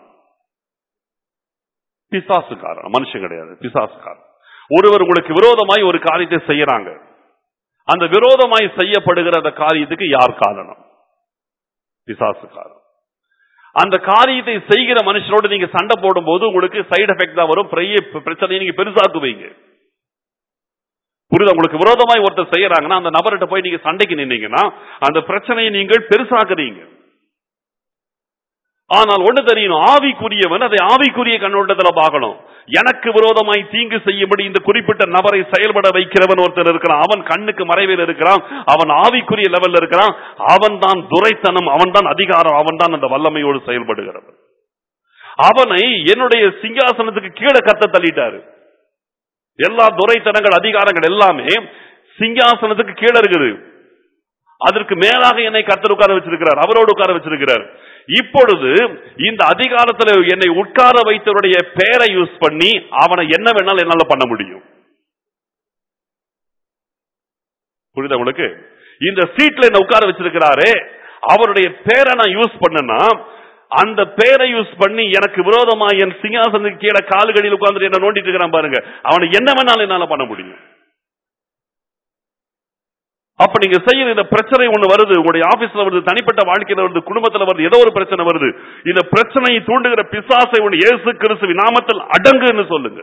பிசாசு காரணம் மனுஷன் கிடையாது பிசாசு காரணம் ஒருவர் உங்களுக்கு விரோதமாய் ஒரு காரியத்தை செய்யறாங்க அந்த விரோதமாய் செய்யப்படுகிற அந்த காரியத்துக்கு யார் காரணம் பிசாசு காரணம் அந்த காரியத்தை செய்கிற மனுஷனோடு நீங்க சண்டை போடும்போது உங்களுக்கு சைடு எஃபெக்ட் தான் வரும் பெரிய பிரச்சனையை நீங்க பெருசாக்குவீங்க புரியுதா உங்களுக்கு விரோதமாய் ஒருத்தர் செய்யறாங்கன்னா அந்த நபர்கிட்ட போய் நீங்க சண்டைக்கு நின்னீங்கன்னா அந்த பிரச்சனையை நீங்கள் பெருசாக்குறீங்க ஆனால் ஒண்ணு தெரியணும் ஆவிக்குரியவன் அதை ஆவிக்குரிய கண்ணோட்டத்துல பார்க்கணும் எனக்கு விரோதமாய் தீங்கு செய்யும்படி இந்த குறிப்பிட்ட நபரை செயல்பட வைக்கிறவன் ஒருத்தர் இருக்கிறான் அவன் கண்ணுக்கு மறைவில் இருக்கிறான் அவன் ஆவிக்குரிய லெவல்ல இருக்கிறான் அவன் தான் துரைத்தனம் அவன் தான் அதிகாரம் அவன் தான் அந்த வல்லமையோடு செயல்படுகிறவன் அவனை என்னுடைய சிங்காசனத்துக்கு கீழே கத்த தள்ளிட்டாரு எல்லா துரைத்தனங்கள் அதிகாரங்கள் எல்லாமே சிங்காசனத்துக்கு கீழே இருக்குது அதற்கு மேலாக என்னை கர்த்தர் உட்கார வச்சிருக்கிறார் அவரோடு உட்கார வச்சிருக்கிறார் இப்பொழுது இந்த அதிகாரத்தில் என்னை உட்கார வைத்தவருடைய பெயரை யூஸ் பண்ணி அவனை என்ன வேணாலும் என்னால பண்ண முடியும் புரியுதா உங்களுக்கு இந்த சீட்ல என்ன உட்கார வச்சிருக்கிறாரே அவருடைய பேரை நான் யூஸ் பண்ணனா அந்த பேரை யூஸ் பண்ணி எனக்கு விரோதமா என் சிங்காசனத்துக்கு கீழே காலுகடியில் உட்கார்ந்து என்ன நோண்டிட்டு இருக்கிறான் பாருங்க அவனை என்ன வேணாலும் என்னால பண்ண முடியும் அப்ப நீங்க செய்யற இந்த பிரச்சனை ஒண்ணு வருது உங்களுடைய ஆபீஸ்ல வருது தனிப்பட்ட வாழ்க்கையில வருது குடும்பத்துல வருது ஏதோ ஒரு பிரச்சனை வருது இந்த பிரச்சனையை தூண்டுகிற பிசாசை ஒன்று இயேசு கிறிஸ்துவின் நாமத்தில் அடங்குன்னு சொல்லுங்க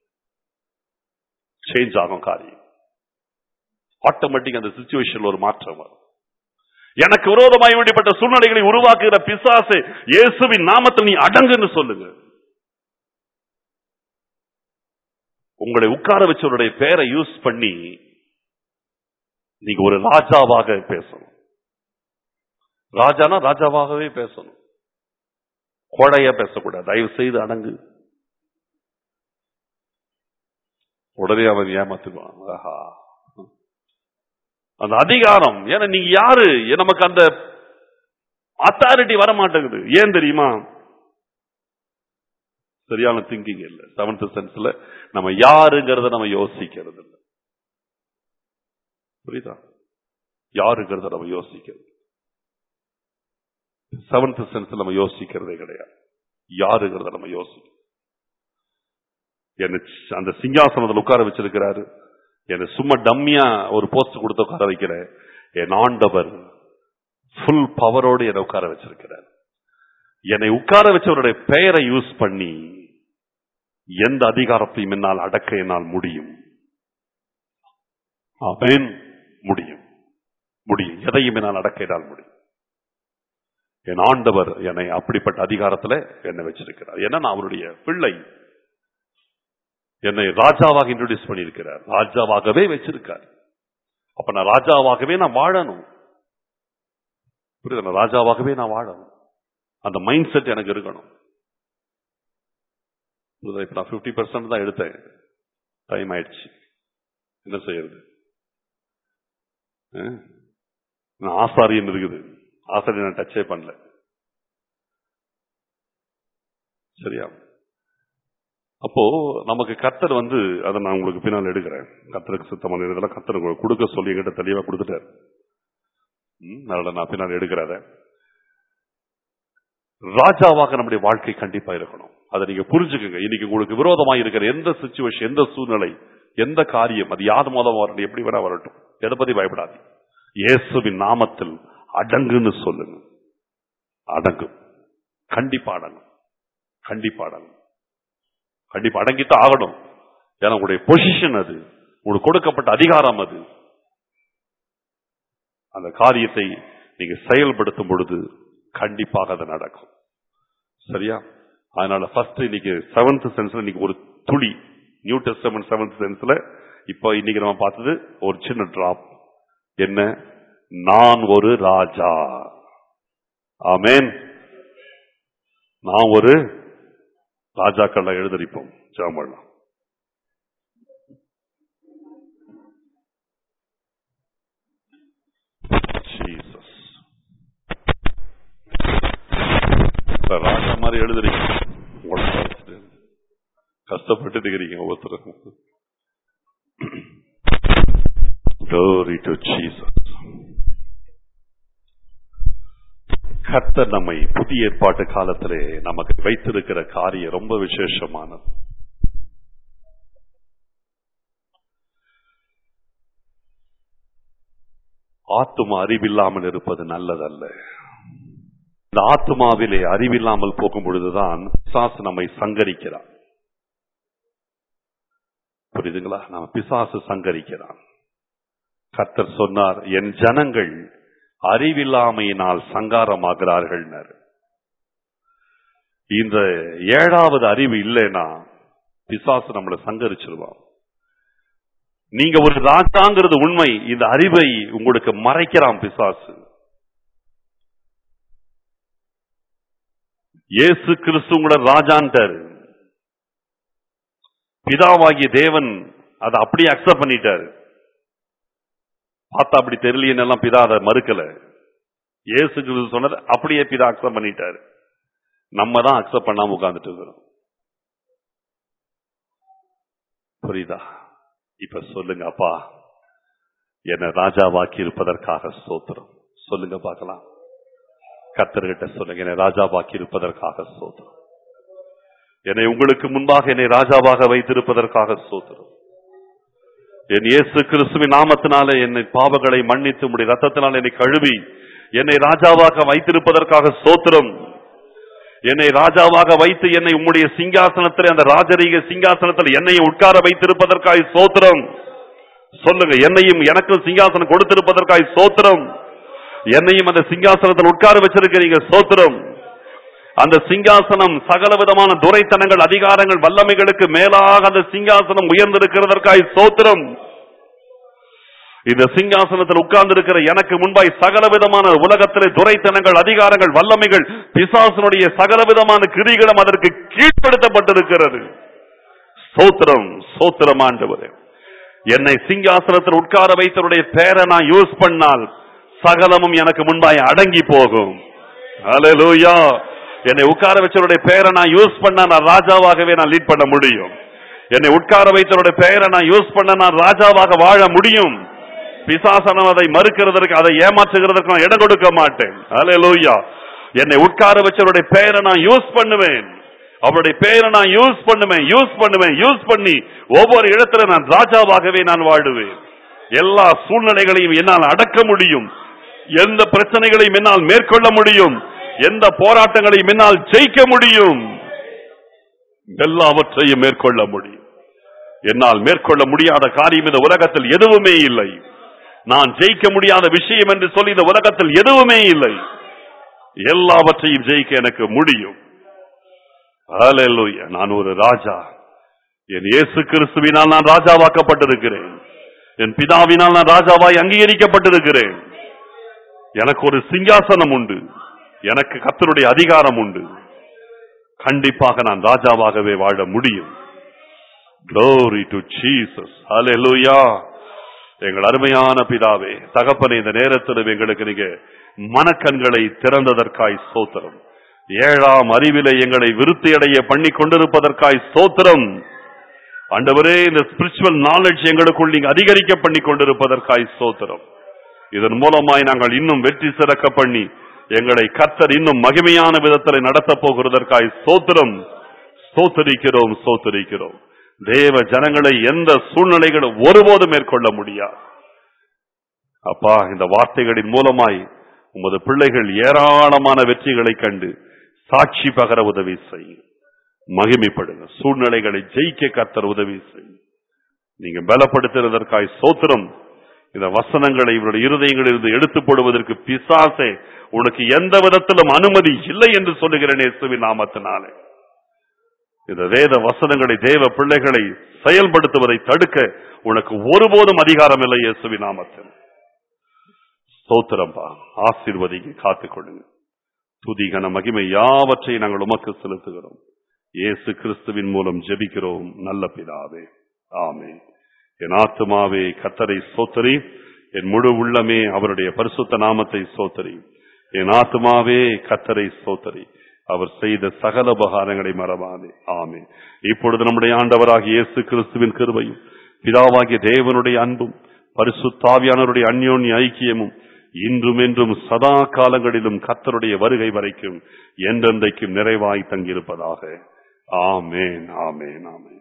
சேஞ்ச் ஆகும் காரியம் ஆட்டோமேட்டிக் அந்த சுச்சுவேஷன்ல ஒரு மாற்றம் வரும் எனக்கு விரோதமாய் வேண்டிப்பட்ட சூழ்நிலைகளை உருவாக்குகிற பிசாசு இயேசுவின் நாமத்தில் நீ அடங்குன்னு சொல்லுங்க உங்களை உட்கார வச்சவருடைய பேரை யூஸ் பண்ணி நீங்க ஒரு ராஜாவாக பேசணும் ராஜானா ராஜாவாகவே பேசணும் கொடையா பேசக்கூடாது தயவு செய்து அடங்கு உடனே அவன் ஏமாத்துவான் ஆஹா அந்த அதிகாரம் ஏன்னா நீங்க யாரு ஏன் நமக்கு அந்த அத்தாரிட்டி வர மாட்டேங்குது ஏன் தெரியுமா சரியான திங்கிங் இல்ல செவன்த் சென்ஸ்ல நம்ம யாருங்கிறத நம்ம யோசிக்கிறது இல்ல புரியுதா யாருங்கிறத நம்ம யோசிக்கிறது செவன்த் சென்ஸ் நம்ம யோசிக்கிறதே கிடையாது யாருங்கிறத நம்ம யோசிக்கிறோம் என்ன அந்த சிங்காசனத்தில் உட்கார வச்சிருக்கிறாரு என்ன சும்மா டம்மியா ஒரு போஸ்ட் கொடுத்து உட்கார வைக்கிற என் ஆண்டவர் ஃபுல் பவரோடு என்னை உட்கார வச்சிருக்கிறார் என்னை உட்கார வச்சவருடைய பெயரை யூஸ் பண்ணி எந்த அதிகாரத்தையும் என்னால் அடக்க என்னால் முடியும் ஆமென் முடியும் முடியும் எதையும் என்னால் அடக்கினால் முடியும் என் ஆண்டவர் என்னை அப்படிப்பட்ட அதிகாரத்துல என்னை வச்சிருக்கிறார் ஏன்னா நான் அவருடைய பிள்ளை என்னை ராஜாவாக இன்ட்ரோடியூஸ் பண்ணியிருக்கிறார் ராஜாவாகவே வச்சிருக்கார் அப்ப நான் ராஜாவாகவே நான் வாழணும் புரியுது நான் ராஜாவாகவே நான் வாழணும் அந்த மைண்ட் செட் எனக்கு இருக்கணும் புரியுதா? இப்ப நான் பிப்டி பர்சன்ட் தான் எடுத்தேன் டைம் ஆயிடுச்சு என்ன செய்யறது அஹ்? நான் ஆசாரியன் இருக்குது ஆசாரியன் நான் டச்சே பண்ணல சரியா அப்போ நமக்கு கத்தர் வந்து அதை நான் உங்களுக்கு பின்னால் எடுக்கிறேன் கத்தருக்கு சுத்தமான இதெல்லாம் கத்தர் உங்களுக்கு கொடுக்க சொல்லி என்கிட்ட தெளிவா கொடுத்துட்டார் ம், அதனால நான் பின்னால் எடுக்கிறத ராஜாவாக நம்முடைய வாழ்க்கை கண்டிப்பா இருக்கணும் அதை நீங்க புரிஞ்சுக்குங்க இன்னைக்கு உங்களுக்கு விரோதமா இருக்கிற எந்த சுச்சுவேஷன் எந்த சூழ்நிலை எந்த காரியம் அது யாது மூலம் வரட்டும் எப்படி வேணா வரட்டும் எதை பத்தி பயப்படாது இயேசுவின் நாமத்தில் அடங்குன்னு சொல்லுங்க அடங்கும் கண்டிப்பா அடங்கும் கண்டிப்பா அடங்கும் கண்டிப்பா அடங்கித்தான் ஆகணும் ஏன்னா உங்களுடைய பொசிஷன் அது உங்களுக்கு கொடுக்கப்பட்ட அதிகாரம் அது அந்த காரியத்தை நீங்க செயல்படுத்தும் பொழுது கண்டிப்பாக அது நடக்கும் சரியா அதனால ஃபர்ஸ்ட் இன்னைக்கு செவன்த் சென்ஸ்ல இன்னைக்கு ஒரு துளி நியூ டெஸ்டமெண்ட் செவன்த் சென்ஸ்ல இப்போ இன்னைக்கு நம்ம பார்த்தது ஒரு சின்ன டிராப் என்ன நான் ஒரு ராஜா ஆமென் நான் ஒரு ராஜாக்கள் எழுதரிப்போம் ஜாம்பண்ணா ஜீசஸ் இப்ப ராஜா மாதிரி எழுதுறீங்க உங்களை பார்த்துட்டு. கஷ்டப்பட்டு இருக்கிறீங்க ஒவ்வொருத்தரும் Glory to Jesus. கர்த்தர் நம்மை புதிய ஏற்பாட்டு காலத்திலே நமக்கு வைத்திருக்கிற காரியம் ரொம்ப விசேஷமானது ஆத்துமா அறிவில்லாமல் இருப்பது நல்லதல்ல இந்த ஆத்துமாவிலே அறிவில்லாமல் போகும் பொழுதுதான் பிசாசு நம்மை சங்கரிக்கிறான் புரியுதுங்களா நம்ம பிசாசு சங்கரிக்கிறான் கர்த்தர் சொன்னார் என் ஜனங்கள் அறிவில்லாமையினால் சங்காரமாகிறார்கள் இந்த ஏழாவது அறிவு இல்லைன்னா பிசாசு நம்மளை சங்கரிச்சிருவான் நீங்க ஒரு ராஜாங்கிறது உண்மை இந்த அறிவை உங்களுக்கு மறைக்கிறான் பிசாசு இயேசு கிறிஸ்து உங்களோட ராஜான்ட்டாரு பிதாவாகிய தேவன் அதை அப்படியே அக்செப்ட் பண்ணிட்டாரு பார்த்தா அப்படி தெரியலையேன்னு எல்லாம் பிதா அதை மறுக்கல இயேசு கிறிஸ்து சொன்னது அப்படியே பிதா அக்செப்ட் பண்ணிட்டாரு நம்ம தான் அக்செப்ட் பண்ணாம உட்கார்ந்துட்டு இருக்கிறோம் புரியுதா இப்ப சொல்லுங்க அப்பா என்ன ராஜாவாக்கி இருப்பதற்காக ஸ்தோத்திரம் சொல்லுங்க பார்க்கலாம் கத்தர்கிட்ட சொல்லுங்க என்னை ராஜாவாக்கி இருப்பதற்காக ஸ்தோத்திரம் என்னை உங்களுக்கு முன்பாக என்னை ராஜாவாக வைத்திருப்பதற்காக ஸ்தோத்திரம் என் இயேசு கிறிஸ்துவின் நாமத்தினாலே என்னை பாவங்களை மன்னித்து உடைய ரத்தத்தினால் என்னை கழுவி என்னை ராஜாவாக வைத்திருப்பதற்காக ஸ்தோத்திரம் என்னை ராஜாவாக வைத்து என்னை உம்முடைய சிங்காசனத்தில் அந்த ராஜரீக சிங்காசனத்தில் என்னையும் உட்கார வைத்திருப்பதற்காக ஸ்தோத்திரம் சொல்லுங்க என்னையும் எனக்கும் சிங்காசனம் கொடுத்திருப்பதற்காக ஸ்தோத்திரம் என்னையும் அந்த சிங்காசனத்தில் உட்கார வச்சிருக்கிறீங்க ஸ்தோத்திரம் அந்த சிங்காசனம் சகல விதமான துரைத்தனங்கள் அதிகாரங்கள் வல்லமைகளுக்கு மேலாக அந்த சிங்காசனம் உயர்ந்திருக்கிறதற்காக ஸ்தோத்திரம் இந்த சிங்காசனத்தில் உட்கார்ந்து இருக்கிற எனக்கு முன்பாய் சகல விதமான உலகத்திலே துரைத்தனங்கள் அதிகாரங்கள் வல்லமைகள் பிசாசனுடைய சகல விதமான கிரிகளும் அதற்கு கீழ்ப்படுத்தப்பட்டிருக்கிறது ஸ்தோத்திரம் ஸ்தோத்திரம் ஆண்டவரே என்னை சிங்காசனத்தில் உட்கார வைத்தவருடைய பேரை நான் யூஸ் பண்ணால் சகலமும் எனக்கு முன்பாய் அடங்கி போகும் ஹalleluya என்னை உட்கார வச்சவருடைய பெயரை நான் யூஸ் பண்ணா நான் ராஜாவாகவே நான் லீட் பண்ண முடியும் என்னை உட்கார வைத்தவருடைய பெயரை நான் யூஸ் பண்ண நான் ராஜாவாக வாழ முடியும் பிசாசனம் அதை மறுக்கிறதற்கு அதை ஏமாற்றுகிறதற்கு நான் இடம் கொடுக்க மாட்டேன் ஹalleluya என்னை உட்கார வச்சவருடைய பெயரை நான் யூஸ் பண்ணுவேன் அவருடைய பெயரை நான் யூஸ் பண்ணுவேன் யூஸ் பண்ணுவேன் யூஸ் பண்ணி ஒவ்வொரு இடத்துல நான் ராஜாவாகவே நான் வாழுவேன் எல்லா சூழ்நிலைகளையும் என்னால் அடக்க முடியும் எந்த பிரச்சனைகளையும் என்னால் மேற்கொள்ள முடியும் எந்த போராட்டங்களையும் என்னால் ஜெயிக்க முடியும் எல்லாவற்றையும் மேற்கொள்ள முடியும் என்னால் மேற்கொள்ள முடியாத காரியம் இந்த உலகத்தில் எதுவுமே இல்லை நான் ஜெயிக்க முடியாத விஷயம் என்று சொல்லி இந்த உலகத்தில் எதுவுமே இல்லை எல்லாவற்றையும் ஜெயிக்க எனக்கு முடியும் ஹalleluya நான் ஒரு ராஜா என் இயேசு கிறிஸ்துவினால் நான் ராஜாவாக்கப்பட்டிருக்கிறேன் என் பிதாவினால் நான் ராஜாவாய் அங்கீகரிக்கப்பட்டிருக்கிறேன் எனக்கு ஒரு சிங்காசனம் உண்டு எனக்கு கர்த்தருடைய அதிகாரம் உண்டு கண்டிப்பாக நான் ராஜாவாகவே வாழ முடியும் Glory to Jesus. Hallelujah. எங்கள் அருமையான பிதாவே தகப்பனே இந்த நேரத்திலும் எங்களுக்கு நீங்க மனக்கண்களை திறந்ததற்காய் ஸ்தோத்திரம் ஏழாம் அறிவிலே எங்களை விருத்தியடைய பண்ணி கொண்டிருப்பதற்காய் ஸ்தோத்திரம் ஆண்டவரே இந்த ஸ்பிரிச்சுவல் நாலேஜ் எங்களுக்குள் நீங்க அதிகரிக்க பண்ணி கொண்டிருப்பதற்காய் ஸ்தோத்திரம் இதன் மூலமாய் நாங்கள் இன்னும் வெற்றி சிறக்க பண்ணி எங்களை கர்த்தர் இன்னும் மகிமையான விதத்தில் நடத்தப் போகிறதற்காய் ஸ்தோத்திரம் ஸ்தோத்தரிக்கிறோம் ஸ்தோத்தரிக்கிறோம் தேவ ஜனங்களை எந்த சூழ்நிலைகளும் ஒருபோதும் மேற்கொள்ள முடியாது அப்பா இந்த வார்த்தைகளின் மூலமாய் உமது பிள்ளைகள் ஏராளமான வெற்றிகளை கண்டு சாட்சி பகர உதவி செய்யும் மகிமைப்படுங்க சூழ்நிலைகளை ஜெயிக்க கர்த்தர் உதவி செய்யும் நீங்க பலப்படுத்துவதற்காய் சோத்திரம் இந்த வசனங்களை இவருடைய இருதயங்களிலிருந்து எடுத்து போடுவதற்கு பிசாசே உனக்கு எந்த விதத்திலும் அனுமதி இல்லை என்று சொல்லுகிறேன் இயேசுவின் நாமத்தினாலே இந்த வேத வசனங்களை தேவ பிள்ளைகளை செயல்படுத்துவதை தடுக்க உனக்கு ஒருபோதும் அதிகாரம் இல்லை இயேசுவின் நாமத்தில் ஸ்தோத்திரம்பா ஆசீர்வதிக்கு காத்துக் கொள்ளுங்க துதிகன மகிமை யாவற்றை நாங்கள் உமக்கு செலுத்துகிறோம் இயேசு கிறிஸ்துவின் மூலம் ஜெபிக்கிறோம் நல்ல பிதாவே ஆமே என் ஆத்துமாவே கத்தரை சோத்தரி என் முழு உள்ளமே அவருடைய பரிசுத்த நாமத்தை சோத்தரி என் ஆத்துமாவே கத்தரை சோத்தரி அவர் செய்த சகல உபகாரங்களை மறவாதே ஆமே இப்பொழுது நம்முடைய ஆண்டவராகிய இயேசு கிறிஸ்துவின் கிருபையும் பிதாவாகிய தேவனுடைய அன்பும் பரிசுத்தாவியானவருடைய அந்யோன்ய ஐக்கியமும் இன்றும் என்றும் சதா காலங்களிலும் கத்தருடைய வருகை வரைக்கும் என்றென்றைக்கும் நிறைவாய் தங்கியிருப்பதாக ஆமேன் ஆமேன் ஆமேன்